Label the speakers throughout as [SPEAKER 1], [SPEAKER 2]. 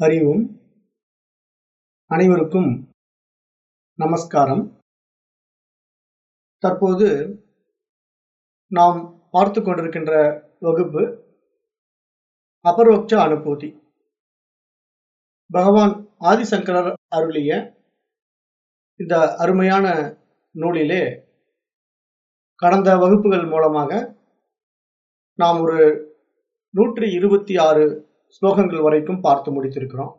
[SPEAKER 1] அறிவும் அனைவருக்கும் நமஸ்காரம் தற்போது நாம் பார்த்து கொண்டிருக்கின்ற வகுப்பு அபரோக்ஷ அனுபூதி பகவான் ஆதிசங்கரர் அருளிய இந்த அருமையான நூலிலே கடந்த வகுப்புகள் மூலமாக நாம் ஒரு நூற்றி இருபத்தி ஆறு ஸ்லோகங்கள் வரைக்கும் பார்த்து முடித்திருக்கிறோம்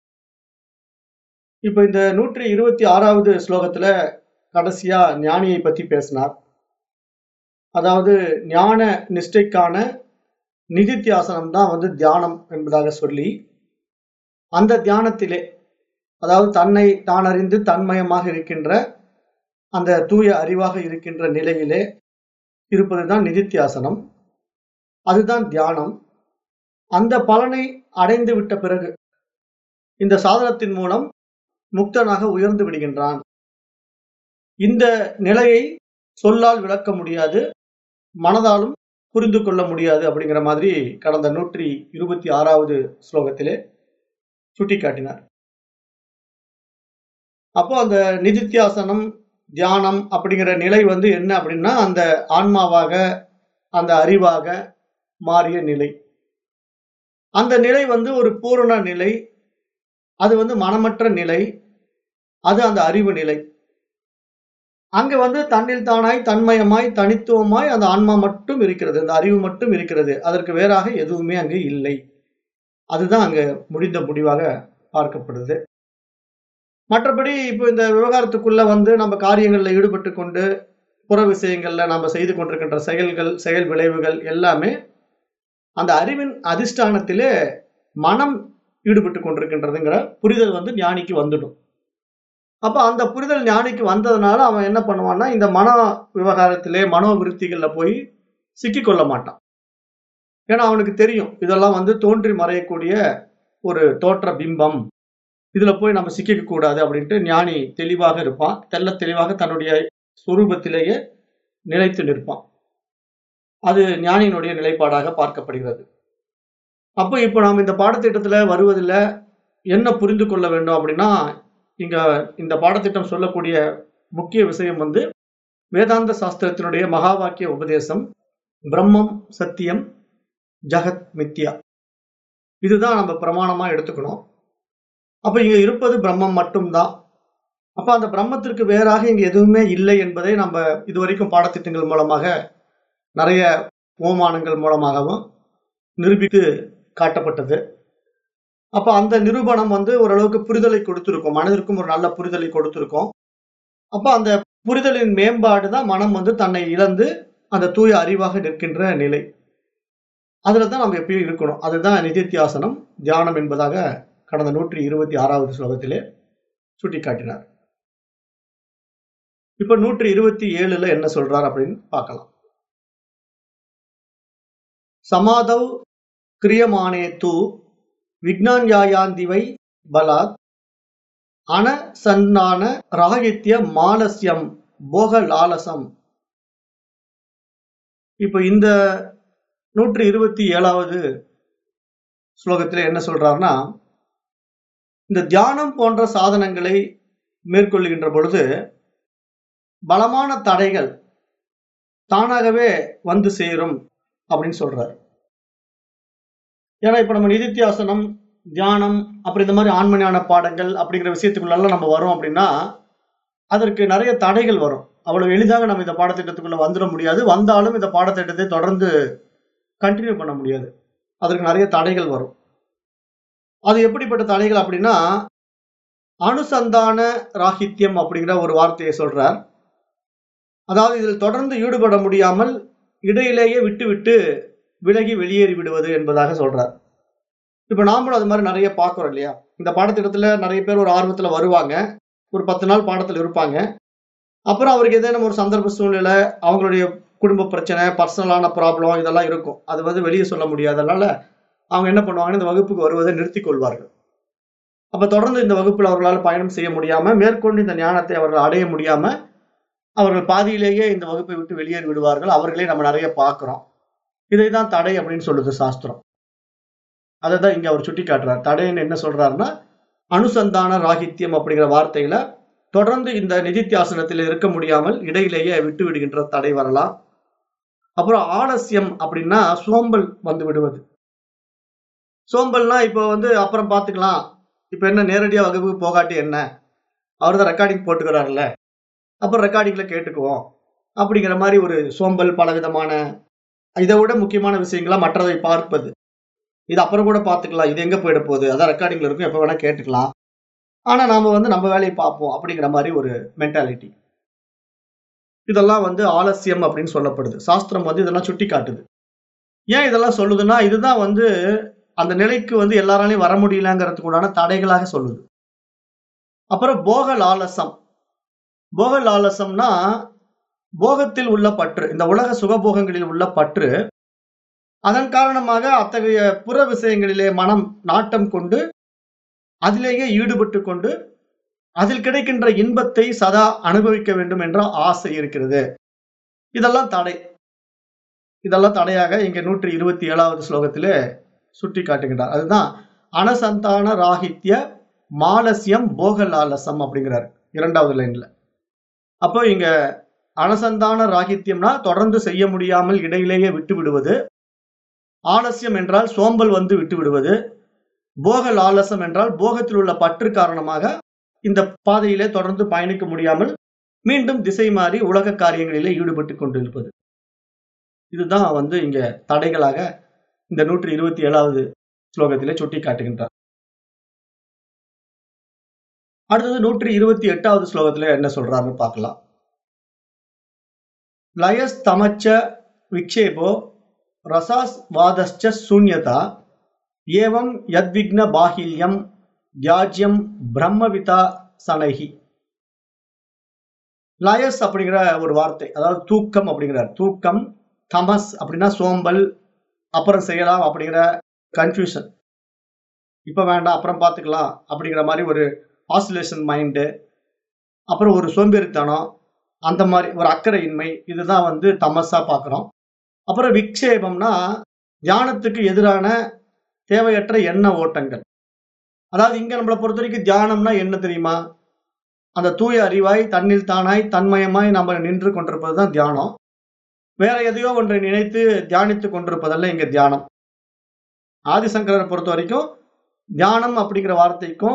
[SPEAKER 1] இப்ப இந்த நூற்றி இருபத்தி ஆறாவது ஸ்லோகத்துல கடைசியா ஞானியை பத்தி பேசினார் அதாவது ஞான நிஷ்டைக்கான நிதித்தியாசனம் தான் வந்து தியானம் என்பதாக சொல்லி அந்த தியானத்திலே அதாவது தன்னை தான் அறிந்து தன்மயமாக இருக்கின்ற அந்த தூய அறிவாக இருக்கின்ற நிலையிலே இருப்பதுதான் நிதித்தியாசனம் அதுதான் தியானம் அந்த பலனை அடைந்து விட்ட பிறகு இந்த சாதனத்தின் மூலம் முக்தனாக உயர்ந்து விடுகின்றான் இந்த நிலையை சொல்லால் விளக்க முடியாது மனதாலும் புரிந்து கொள்ள முடியாது அப்படிங்கிற மாதிரி கடந்த நூற்றி இருபத்தி ஆறாவது ஸ்லோகத்திலே சுட்டிக்காட்டினார் அப்போ அந்த நிதித்தியாசனம் தியானம் அப்படிங்கிற நிலை வந்து என்ன அப்படின்னா அந்த ஆன்மாவாக அந்த அறிவாக மாறிய நிலை அந்த நிலை வந்து ஒரு பூரண நிலை அது வந்து மனமற்ற நிலை அது அந்த அறிவு நிலை அங்க வந்து தன்னில் தானாய் தன்மயமாய் தனித்துவமாய் அந்த ஆன்மா மட்டும் இருக்கிறது அந்த அறிவு மட்டும் இருக்கிறது அதற்கு வேறாக எதுவுமே அங்கு இல்லை அதுதான் அங்க முடிந்த முடிவாக பார்க்கப்படுது மற்றபடி இப்போ இந்த விவகாரத்துக்குள்ள வந்து நம்ம காரியங்கள்ல ஈடுபட்டு கொண்டு புற விஷயங்கள்ல நம்ம செய்து கொண்டிருக்கின்ற செயல்கள் செயல் விளைவுகள் எல்லாமே அந்த அறிவின் அதிஷ்டானத்திலே மனம் ஈடுபட்டு கொண்டிருக்கின்றதுங்கிற புரிதல் வந்து ஞானிக்கு வந்துடும் அப்ப அந்த புரிதல் ஞானிக்கு வந்ததுனால அவன் என்ன பண்ணுவான்னா இந்த மன விவகாரத்திலே மனோ விருத்திகள்ல போய் சிக்கி கொள்ள மாட்டான் ஏன்னா அவனுக்கு தெரியும் இதெல்லாம் வந்து தோன்றி மறையக்கூடிய ஒரு தோற்ற பிம்பம் இதுல போய் நம்ம சிக்கிக்க கூடாது அப்படின்ட்டு ஞானி தெளிவாக இருப்பான் தெல்ல தெளிவாக தன்னுடைய சுரூபத்திலேயே நிலைத்து நிற்பான் அது ஞானியினுடைய நிலைப்பாடாக பார்க்கப்படுகிறது அப்போ இப்போ நாம் இந்த பாடத்திட்டத்துல வருவதில் என்ன புரிந்து கொள்ள வேண்டும் அப்படின்னா இங்க இந்த பாடத்திட்டம் சொல்லக்கூடிய முக்கிய விஷயம் வந்து வேதாந்த சாஸ்திரத்தினுடைய மகா வாக்கிய உபதேசம் பிரம்மம் சத்தியம் ஜகத் மித்யா இதுதான் நம்ம பிரமாணமா எடுத்துக்கணும் அப்ப இங்க இருப்பது பிரம்மம் மட்டும்தான் அப்ப அந்த பிரம்மத்திற்கு வேறாக இங்க எதுவுமே இல்லை என்பதை நம்ம இதுவரைக்கும் பாடத்திட்டங்கள் மூலமாக நிறைய ஓமானங்கள் மூலமாகவும் நிரூபித்து காட்டப்பட்டது அப்ப அந்த நிரூபணம் வந்து ஓரளவுக்கு புரிதலை கொடுத்திருக்கும் மனதிற்கும் ஒரு நல்ல புரிதலை கொடுத்திருக்கும் அப்ப அந்த புரிதலின் மேம்பாடு தான் மனம் வந்து தன்னை இழந்து அந்த தூய அறிவாக நிற்கின்ற நிலை அதுல தான் நம்ம எப்பயும் இருக்கணும் அதுதான் நிதித்தியாசனம் தியானம் என்பதாக கடந்த நூற்றி இருபத்தி ஆறாவது ஸ்லோகத்திலே சுட்டிக்காட்டினார் இப்ப நூற்றி இருபத்தி ஏழுல என்ன சொல்றார் அப்படின்னு பார்க்கலாம் சமாதவ் கிரியமானே தூ விக்னான்யாயாந்திவை பலாத் அனசன்னான ராகித்ய மாலசியம் போக லாலசம் இப்ப இந்த நூற்றி இருபத்தி ஏழாவது ஸ்லோகத்தில் என்ன சொல்றாருன்னா இந்த தியானம் போன்ற சாதனங்களை மேற்கொள்கின்ற பொழுது பலமான தடைகள் தானாகவே வந்து சேரும் அப்படின்னு சொல்றாரு ஏன்னா இப்ப நம்ம நிதித்தியாசனம் தியானம் அப்படி இந்த மாதிரி ஆண்மணியான பாடங்கள் அப்படிங்கிற விஷயத்துக்குள்ள நம்ம வரோம் அப்படின்னா அதற்கு நிறைய தடைகள் வரும் அவ்வளவு எளிதாக நம்ம இந்த பாடத்திட்டத்துக்குள்ள வந்துட முடியாது வந்தாலும் இந்த பாடத்திட்டத்தை தொடர்ந்து கண்டினியூ பண்ண முடியாது அதற்கு நிறைய தடைகள் வரும் அது எப்படிப்பட்ட தடைகள் அப்படின்னா அனுசந்தான ராகித்யம் அப்படிங்கிற ஒரு வார்த்தையை சொல்றார் அதாவது இதில் தொடர்ந்து ஈடுபட முடியாமல் இடையிலேயே விட்டு விட்டு விலகி வெளியேறி விடுவது என்பதாக சொல்றார் இப்ப நாமளும் அது மாதிரி நிறைய பார்க்கிறோம் இல்லையா இந்த பாடத்திட்டத்துல நிறைய பேர் ஒரு ஆர்வத்துல வருவாங்க ஒரு பத்து நாள் பாடத்துல இருப்பாங்க அப்புறம் அவருக்கு ஏதேனும் ஒரு சந்தர்ப்ப சூழ்நிலை அவங்களுடைய குடும்ப பிரச்சனை பர்சனலான ப்ராப்ளம் இதெல்லாம் இருக்கும் அது வந்து வெளியே சொல்ல முடியாதனால அவங்க என்ன பண்ணுவாங்கன்னா இந்த வகுப்புக்கு வருவதை நிறுத்திக் கொள்வார்கள் அப்ப தொடர்ந்து இந்த வகுப்பில் அவர்களால் பயணம் செய்ய முடியாம மேற்கொண்டு இந்த ஞானத்தை அவர்கள் அடைய முடியாம அவர்கள் பாதியிலேயே இந்த வகுப்பை விட்டு வெளியேறி விடுவார்கள் அவர்களே நம்ம நிறைய பார்க்கிறோம் இதை தான் தடை அப்படின்னு சொல்லுது சாஸ்திரம் அதை தான் இங்க அவர் சுட்டி காட்டுறார் தடைன்னு என்ன சொல்றாருன்னா அனுசந்தான ராகித்யம் அப்படிங்கிற வார்த்தையில தொடர்ந்து இந்த நிதித்தியாசனத்தில் இருக்க முடியாமல் இடையிலேயே விட்டு விடுகின்ற தடை வரலாம் அப்புறம் ஆலசியம் அப்படின்னா சோம்பல் வந்து விடுவது சோம்பல்னா இப்போ வந்து அப்புறம் பார்த்துக்கலாம் இப்போ என்ன நேரடியாக வகுப்புக்கு போகாட்டி என்ன அவர் தான் ரெக்கார்டிங் போட்டுக்கிறாருல்ல அப்புறம் ரெக்கார்டிங்ல கேட்டுக்குவோம் அப்படிங்கிற மாதிரி ஒரு சோம்பல் பலவிதமான இதை விட முக்கியமான விஷயங்களா மற்றதை பார்ப்பது இது அப்புறம் கூட பார்த்துக்கலாம் இது எங்க போயிட போகுது அதான் ரெக்கார்டிங்ல இருக்கும் எப்போ வேணா கேட்டுக்கலாம் ஆனா நாம வந்து நம்ம வேலையை பார்ப்போம் அப்படிங்கிற மாதிரி ஒரு மென்டாலிட்டி இதெல்லாம் வந்து ஆலசியம் அப்படின்னு சொல்லப்படுது சாஸ்திரம் வந்து இதெல்லாம் சுட்டி காட்டுது ஏன் இதெல்லாம் சொல்லுதுன்னா இதுதான் வந்து அந்த நிலைக்கு வந்து எல்லாராலையும் வர முடியலங்கிறதுக்கு உண்டான தடைகளாக சொல்லுது அப்புறம் போக லாலசம் போக லாலசம்னா போகத்தில் உள்ள பற்று இந்த உலக சுகபோகங்களில் உள்ள பற்று அதன் காரணமாக அத்தகைய புற விஷயங்களிலே மனம் நாட்டம் கொண்டு அதிலேயே ஈடுபட்டு கொண்டு அதில் கிடைக்கின்ற இன்பத்தை சதா அனுபவிக்க வேண்டும் என்ற ஆசை இருக்கிறது இதெல்லாம் தடை இதெல்லாம் தடையாக இங்க நூற்றி இருபத்தி ஏழாவது ஸ்லோகத்திலே சுட்டி காட்டுகின்றார் அதுதான் அனசந்தான ராகித்ய மாலசியம் போகலாலசம் அப்படிங்கிறார் இரண்டாவது லைன்ல அப்போ இங்க அனசந்தான ராகித்யம்னா தொடர்ந்து செய்ய முடியாமல் இடையிலேயே விட்டு விடுவது ஆலசியம் என்றால் சோம்பல் வந்து விட்டு விடுவது போக லாலசம் என்றால் போகத்தில் உள்ள பற்று காரணமாக இந்த பாதையிலே தொடர்ந்து பயணிக்க முடியாமல் மீண்டும் திசை மாறி உலக காரியங்களிலே ஈடுபட்டு கொண்டிருப்பது இதுதான் வந்து இங்க தடைகளாக இந்த நூற்றி இருபத்தி ஏழாவது ஸ்லோகத்திலே சுட்டி காட்டுகின்றார் அடுத்தது நூற்றி இருபத்தி எட்டாவது ஸ்லோகத்துல என்ன சொல்றாருன்னு பார்க்கலாம் லயஸ்தமச்ச விக்ஷேபோ ரசாஸ் வாதஸ்ச சூன்யதா ஏவம் யத்விக்ன பாகில்யம் தியாஜ்யம் பிரம்மவிதா சனைஹி லயஸ் அப்படிங்கிற ஒரு வார்த்தை அதாவது தூக்கம் அப்படிங்கிறார் தூக்கம் தமஸ் அப்படின்னா சோம்பல் அப்புறம் செய்யலாம் அப்படிங்கிற கன்ஃபியூஷன் இப்போ வேண்டாம் அப்புறம் பார்த்துக்கலாம் அப்படிங்கிற மாதிரி ஒரு ஆசிலேஷன் மைண்டு அப்புறம் ஒரு சோம்பேறித்தனம் அந்த மாதிரி ஒரு அக்கறையின்மை இதுதான் வந்து தமஸா பார்க்குறோம் அப்புறம் விக்ஷேபம்னா தியானத்துக்கு எதிரான தேவையற்ற எண்ண ஓட்டங்கள் அதாவது இங்க நம்மளை பொறுத்த வரைக்கும் தியானம்னா என்ன தெரியுமா அந்த தூய அறிவாய் தன்னில் தானாய் தன்மயமாய் நம்ம நின்று கொண்டிருப்பது தான் தியானம் வேற எதையோ ஒன்றை நினைத்து தியானித்து கொண்டிருப்பதல்ல இங்க தியானம் ஆதிசங்கரரை பொறுத்த வரைக்கும் தியானம் அப்படிங்கிற வார்த்தைக்கும்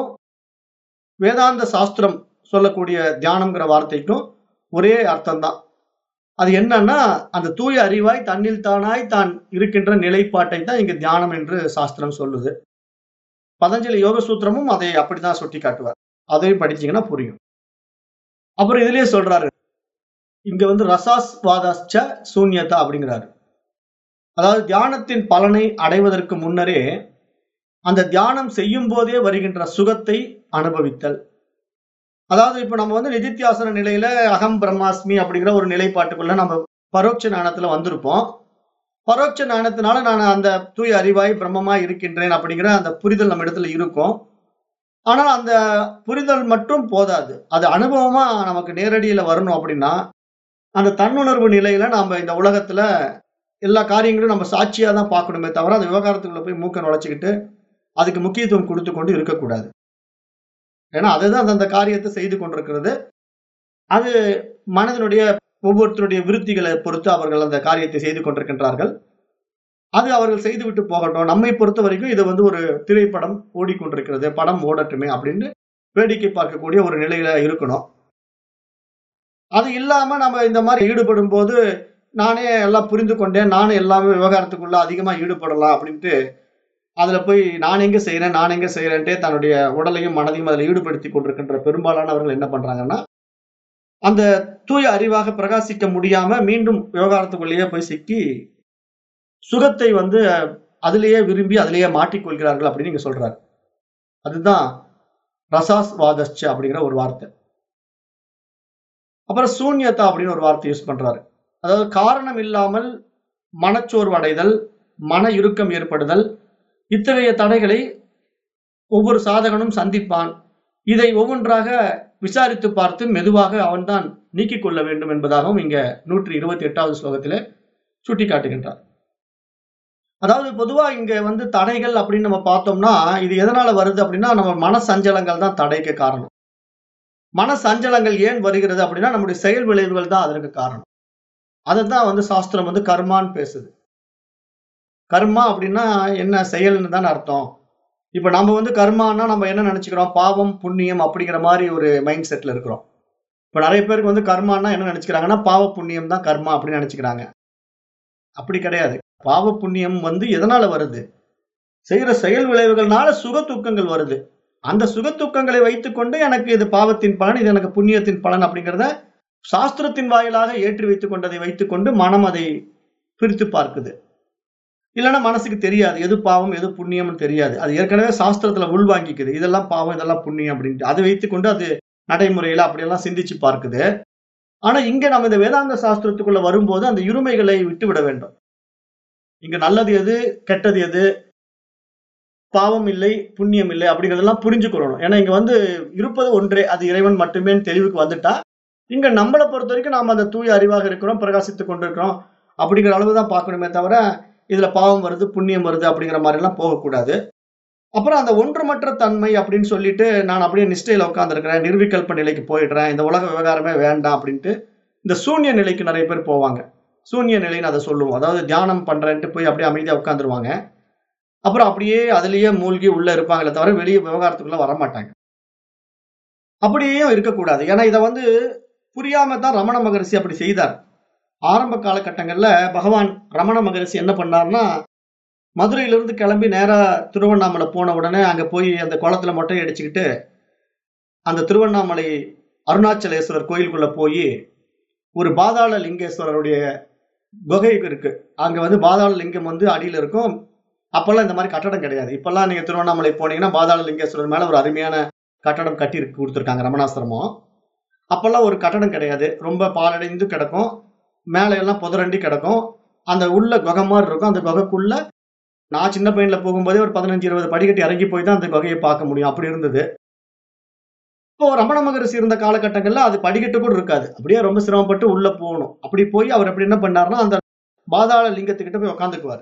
[SPEAKER 1] வேதாந்த சாஸ்திரம் சொல்லக்கூடிய தியானம்ங்கிற வார்த்தைக்கும் ஒரே அர்த்தம் தான் அது என்னன்னா அந்த தூய அறிவாய் தன்னில் தானாய் தான் இருக்கின்ற நிலைப்பாட்டை தான் இங்க தியானம் என்று சாஸ்திரம் சொல்லுது பதஞ்சலி யோக சூத்திரமும் அதை அப்படிதான் சுட்டி காட்டுவார் அதையும் படிச்சீங்கன்னா புரியும் அப்புறம் இதுலயே சொல்றாரு இங்க வந்து ரசாஸ் வாதாச்ச சூன்யதா அப்படிங்கிறாரு அதாவது தியானத்தின் பலனை அடைவதற்கு முன்னரே அந்த தியானம் செய்யும் போதே வருகின்ற சுகத்தை அனுபவித்தல் அதாவது இப்ப நம்ம வந்து நிதித்தியாசன நிலையில அகம் பிரம்மாஸ்மி அப்படிங்கிற ஒரு நிலைப்பாட்டுக்குள்ள நம்ம பரோட்ச ஞானத்துல வந்திருப்போம் பரோட்ச ஞானத்தினால நான் அந்த தூய அறிவாய் பிரம்மமாய் இருக்கின்றேன் அப்படிங்கிற அந்த புரிதல் நம்ம இடத்துல இருக்கும் ஆனால் அந்த புரிதல் மட்டும் போதாது அது அனுபவமா நமக்கு நேரடியில வரணும் அப்படின்னா அந்த தன்னுணர்வு நிலையில நாம இந்த உலகத்துல எல்லா காரியங்களும் நம்ம சாட்சியா தான் பார்க்கணுமே தவிர அந்த விவகாரத்துக்குள்ள போய் மூக்க நுழைச்சிக்கிட்டு அதுக்கு முக்கியத்துவம் கொடுத்து கொண்டு இருக்கக்கூடாது ஏன்னா அதுதான் அந்த காரியத்தை செய்து கொண்டிருக்கிறது அது மனதினுடைய ஒவ்வொருத்தருடைய விருத்திகளை பொறுத்து அவர்கள் அந்த காரியத்தை செய்து கொண்டிருக்கின்றார்கள் அது அவர்கள் செய்துவிட்டு போகட்டும் நம்மை பொறுத்த வரைக்கும் இது வந்து ஒரு திரைப்படம் ஓடிக்கொண்டிருக்கிறது படம் ஓடட்டுமே அப்படின்னு வேடிக்கை பார்க்கக்கூடிய ஒரு நிலையில இருக்கணும் அது இல்லாம நம்ம இந்த மாதிரி ஈடுபடும் போது நானே எல்லாம் புரிந்து கொண்டேன் நானும் எல்லாமே விவகாரத்துக்குள்ள அதிகமா ஈடுபடலாம் அப்படின்ட்டு அதுல போய் நான் எங்க செய்யறேன் நான் எங்க செய்யறேன்ட்டே தன்னுடைய உடலையும் மனதையும் அதில் ஈடுபடுத்தி கொண்டிருக்கின்ற பெரும்பாலானவர்கள் என்ன பண்றாங்கன்னா அந்த தூய அறிவாக பிரகாசிக்க முடியாம மீண்டும் விவகாரத்துக்குள்ளேயே போய் சிக்கி சுகத்தை வந்து அதிலேயே விரும்பி அதிலேயே மாட்டிக்கொள்கிறார்கள் அப்படின்னு நீங்க சொல்றாரு அதுதான் ரசாஸ் வாதஸ்ச அப்படிங்கிற ஒரு வார்த்தை அப்புறம் சூன்யதா அப்படின்னு ஒரு வார்த்தை யூஸ் பண்றாரு அதாவது காரணம் இல்லாமல் மனச்சோர்வு அடைதல் மன இறுக்கம் ஏற்படுதல் இத்தகைய தடைகளை ஒவ்வொரு சாதகனும் சந்திப்பான் இதை ஒவ்வொன்றாக விசாரித்து பார்த்து மெதுவாக அவன்தான் நீக்கிக் கொள்ள வேண்டும் என்பதாகவும் இங்க நூற்றி இருபத்தி எட்டாவது ஸ்லோகத்திலே சுட்டி காட்டுகின்றார் அதாவது பொதுவா இங்க வந்து தடைகள் அப்படின்னு நம்ம பார்த்தோம்னா இது எதனால வருது அப்படின்னா நம்ம மன சஞ்சலங்கள் தான் தடைக்கு காரணம் மன சஞ்சலங்கள் ஏன் வருகிறது அப்படின்னா நம்முடைய செயல் விளைவுகள் தான் அதற்கு காரணம் அதைத்தான் வந்து சாஸ்திரம் வந்து கர்மான்னு பேசுது கர்மா அப்படின்னா என்ன செயல்னு தான் அர்த்தம் இப்ப நம்ம வந்து கர்மான்னா நம்ம என்ன நினைச்சுக்கிறோம் பாவம் புண்ணியம் அப்படிங்கிற மாதிரி ஒரு மைண்ட் செட்ல இருக்கிறோம் இப்ப நிறைய பேருக்கு வந்து கர்மான்னா என்ன நினைச்சுக்கிறாங்கன்னா பாவ புண்ணியம் தான் கர்மா அப்படின்னு நினைச்சுக்கிறாங்க அப்படி கிடையாது பாவ புண்ணியம் வந்து எதனால வருது செய்யற செயல் விளைவுகள்னால சுக துக்கங்கள் வருது அந்த சுக துக்கங்களை வைத்துக்கொண்டு எனக்கு இது பாவத்தின் பலன் இது எனக்கு புண்ணியத்தின் பலன் அப்படிங்கிறத சாஸ்திரத்தின் வாயிலாக ஏற்றி வைத்துக் கொண்டதை வைத்துக்கொண்டு மனம் அதை பிரித்து பார்க்குது இல்லைன்னா மனசுக்கு தெரியாது எது பாவம் எது புண்ணியம்னு தெரியாது அது ஏற்கனவே சாஸ்திரத்துல உள்வாங்கிக்குது இதெல்லாம் பாவம் இதெல்லாம் புண்ணியம் அப்படின்ட்டு அதை வைத்துக்கொண்டு அது நடைமுறையில அப்படியெல்லாம் சிந்திச்சு பார்க்குது ஆனா இங்க நம்ம இந்த வேதாந்த சாஸ்திரத்துக்குள்ள வரும்போது அந்த இருமைகளை விட்டு விட வேண்டும் இங்க நல்லது எது கெட்டது எது பாவம் இல்லை புண்ணியம் இல்லை அப்படிங்கறதெல்லாம் புரிஞ்சுக்கொள்ளணும் ஏன்னா இங்க வந்து இருப்பது ஒன்றே அது இறைவன் மட்டுமே தெளிவுக்கு வந்துட்டா இங்க நம்மளை பொறுத்த வரைக்கும் நாம அந்த தூய அறிவாக இருக்கிறோம் பிரகாசித்துக் கொண்டிருக்கிறோம் அப்படிங்கிற அளவு தான் பார்க்கணுமே தவிர இதுல பாவம் வருது புண்ணியம் வருது அப்படிங்கிற மாதிரி எல்லாம் போகக்கூடாது அப்புறம் அந்த ஒன்றுமற்ற தன்மை அப்படின்னு சொல்லிட்டு நான் அப்படியே நிஷ்டையில உட்காந்துருக்கிறேன் நிர்விகல்ப நிலைக்கு போயிடுறேன் இந்த உலக விவகாரமே வேண்டாம் அப்படின்ட்டு இந்த சூன்ய நிலைக்கு நிறைய பேர் போவாங்க சூன்ய நிலைன்னு அதை சொல்லுவோம் அதாவது தியானம் பண்றேன்ட்டு போய் அப்படியே அமைதியா உட்காந்துருவாங்க அப்புறம் அப்படியே அதுலயே மூழ்கி உள்ள இருப்பாங்களே தவிர வெளியே விவகாரத்துக்குள்ள வரமாட்டாங்க அப்படியும் இருக்கக்கூடாது ஏன்னா இதை வந்து புரியாம தான் ரமண மகரிஷி அப்படி செய்தார் ஆரம்ப காலகட்டங்கள்ல பகவான் ரமண மகரிஷி என்ன பண்ணார்னா மதுரையிலிருந்து கிளம்பி நேரா திருவண்ணாமலை போன உடனே அங்க போய் அந்த குளத்துல மொட்டை அடிச்சுக்கிட்டு அந்த திருவண்ணாமலை அருணாச்சலேஸ்வரர் கோயிலுக்குள்ள போய் ஒரு பாதாள லிங்கேஸ்வரருடைய குகை இருக்கு அங்க வந்து பாதாள லிங்கம் வந்து அடியில இருக்கும் அப்பெல்லாம் இந்த மாதிரி கட்டடம் கிடையாது இப்பெல்லாம் நீங்க திருவண்ணாமலை போனீங்கன்னா பாதாள லிங்கேஸ்வரர் மேல ஒரு அருமையான கட்டடம் கட்டி இருக்கு கொடுத்துருக்காங்க ரமணாசிரமம் அப்பெல்லாம் ஒரு கட்டடம் கிடையாது ரொம்ப பாலடைந்து கிடக்கும் மேலே எல்லாம் புதரண்டி கிடக்கும் அந்த உள்ள குகை மாதிரி இருக்கும் அந்த குகைக்குள்ள நான் சின்ன பையன்ல போகும்போதே ஒரு பதினஞ்சு இருபது படிக்கட்டி இறங்கி போய் தான் அந்த குகையை பார்க்க முடியும் அப்படி இருந்தது இப்போ ரமண மகரிஷி இருந்த காலகட்டங்கள்ல அது படிக்கட்டு கூட இருக்காது அப்படியே ரொம்ப சிரமப்பட்டு உள்ள போகணும் அப்படி போய் அவர் எப்படி என்ன பண்ணாருன்னா அந்த பாதாள லிங்கத்துக்கிட்ட போய் உட்காந்துக்குவார்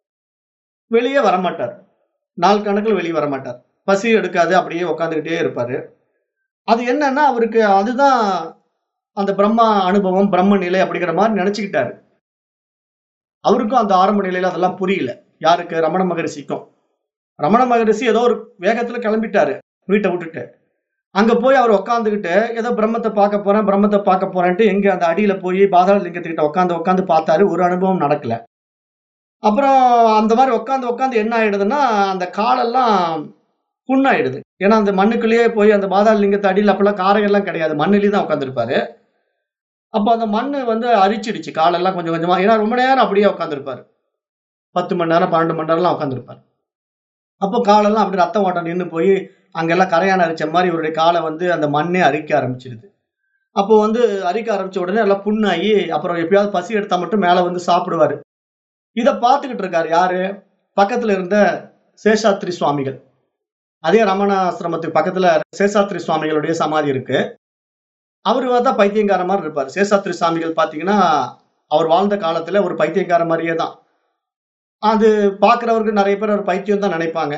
[SPEAKER 1] வெளியே வரமாட்டார் நாள் கணக்கில் வெளியே வரமாட்டார் பசி எடுக்காது அப்படியே உட்காந்துக்கிட்டே இருப்பாரு அது என்னன்னா அவருக்கு அதுதான் அந்த பிரம்மா அனுபவம் பிரம்ம நிலை அப்படிங்கிற மாதிரி நினைச்சுக்கிட்டாரு அவருக்கும் அந்த ஆரம்ப நிலையில அதெல்லாம் புரியல யாருக்கு ரமண மகரிஷிக்கும் ரமண மகரிஷி ஏதோ ஒரு வேகத்துல கிளம்பிட்டாரு வீட்டை விட்டுட்டு அங்க போய் அவர் உட்காந்துக்கிட்டு ஏதோ பிரம்மத்தை பார்க்க போறேன் பிரம்மத்தை பார்க்க போறேன்ட்டு எங்க அந்த அடியில போய் பாதாள லிங்கத்துக்கிட்ட உட்காந்து உட்காந்து பார்த்தாரு ஒரு அனுபவம் நடக்கல அப்புறம் அந்த மாதிரி உட்காந்து உட்காந்து என்ன ஆயிடுதுன்னா அந்த காலெல்லாம் புண்ணாயிடுது ஏன்னா அந்த மண்ணுக்குள்ளேயே போய் அந்த பாதாள லிங்கத்து அடியில் அப்பெல்லாம் காரையெல்லாம் கிடையாது மண்ணிலேயே தான் உட்காந்துருப்பாரு அப்போ அந்த மண்ணு வந்து அரிச்சிடுச்சு காலெல்லாம் கொஞ்சம் கொஞ்சமா ஏன்னா ரொம்ப நேரம் அப்படியே உட்காந்துருப்பாரு பத்து மணி நேரம் பன்னெண்டு மணி நேரம்லாம் உட்காந்துருப்பாரு அப்போ காலெல்லாம் அப்படி ரத்தம் ஓட்டம் நின்று போய் அங்கெல்லாம் கரையான் அரிச்ச மாதிரி இவருடைய காலை வந்து அந்த மண்ணே அரிக்க ஆரம்பிச்சிடுது அப்போ வந்து அரிக்க ஆரம்பிச்ச உடனே எல்லாம் புண்ணாகி அப்புறம் எப்பயாவது பசி எடுத்தா மட்டும் மேலே வந்து சாப்பிடுவாரு இதை பார்த்துக்கிட்டு இருக்காரு யாரு பக்கத்துல இருந்த சேஷாத்ரி சுவாமிகள் அதே ரமணாசிரமத்துக்கு பக்கத்துல சேஷாத்ரி சுவாமிகளுடைய சமாதி இருக்கு அவரு தான் பைத்தியங்கார மாதிரி இருப்பார் சேஷாத்ரி சுவாமிகள் பாத்தீங்கன்னா அவர் வாழ்ந்த காலத்துல ஒரு பைத்தியங்கார மாதிரியே தான் அது பார்க்கிறவருக்கு நிறைய பேர் அவர் பைத்தியம் தான் நினைப்பாங்க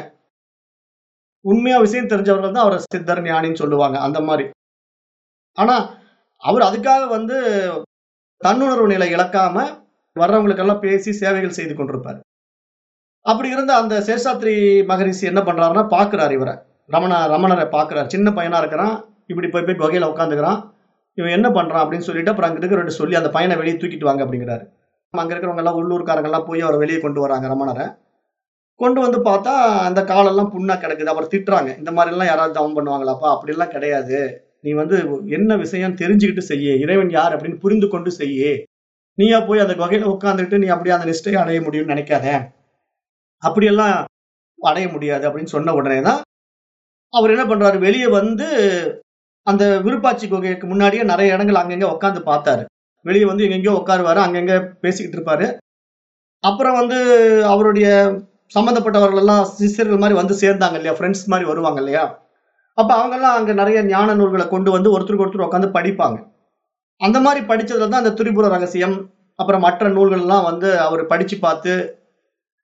[SPEAKER 1] உண்மையா விஷயம் தெரிஞ்சவர்கள் தான் அவரை சித்தர் ஞானின்னு சொல்லுவாங்க அந்த மாதிரி ஆனா அவர் அதுக்காக வந்து தன்னுணர்வு நிலை இழக்காம வர்றவங்களுக்கெல்லாம் பேசி சேவைகள் செய்து கொண்டிருப்பார் அப்படி இருந்த அந்த சேஷாத்ரி மகரிஷி என்ன பண்றாருன்னா பாக்குறாரு இவரை ரமண ரமணரை பாக்குறாரு சின்ன பையனா இருக்கிறான் இப்படி போய் போய் குகையில உட்காந்துக்கிறான் இவன் என்ன பண்றான் அப்படின்னு சொல்லிட்டு அப்புறம் அங்க இருக்கிற சொல்லி அந்த பையனை வெளியே தூக்கிட்டு வாங்க அப்படிங்கிறாரு அங்க இருக்கிறவங்க எல்லாம் உள்ளூர்காரங்க எல்லாம் போய் அவரை வெளியே கொண்டு வராங்க ரமணரை கொண்டு வந்து பார்த்தா அந்த காலெல்லாம் புண்ணா கிடக்குது அவர் திட்டுறாங்க இந்த மாதிரி எல்லாம் யாராவது தவம் பண்ணுவாங்களாப்பா அப்படி எல்லாம் கிடையாது நீ வந்து என்ன விஷயம் தெரிஞ்சுக்கிட்டு செய்ய இறைவன் யார் அப்படின்னு புரிந்து கொண்டு செய்ய நீயா போய் அந்த குகையில உட்காந்துட்டு நீ அப்படியே அந்த நிஷ்டையை அடைய முடியும்னு நினைக்காத அப்படியெல்லாம் அடைய முடியாது அப்படின்னு சொன்ன உடனே தான் அவர் என்ன பண்றாரு வெளியே வந்து அந்த விருப்பாச்சி குகைக்கு முன்னாடியே நிறைய இடங்கள் அங்கங்க உட்காந்து பார்த்தாரு வெளியே வந்து எங்கெங்கயோ உட்காருவாரு அங்கங்க பேசிக்கிட்டு இருப்பாரு அப்புறம் வந்து அவருடைய சம்பந்தப்பட்டவர்கள் எல்லாம் சிஷ்யர்கள் மாதிரி வந்து சேர்ந்தாங்க இல்லையா ஃப்ரெண்ட்ஸ் மாதிரி வருவாங்க இல்லையா அப்ப அவங்கெல்லாம் அங்க நிறைய ஞான நூல்களை கொண்டு வந்து ஒருத்தருக்கு ஒருத்தர் உட்காந்து படிப்பாங்க அந்த மாதிரி படிச்சதுல தான் அந்த திரிபுர ரகசியம் அப்புறம் மற்ற நூல்கள் எல்லாம் வந்து அவர் படிச்சு பார்த்து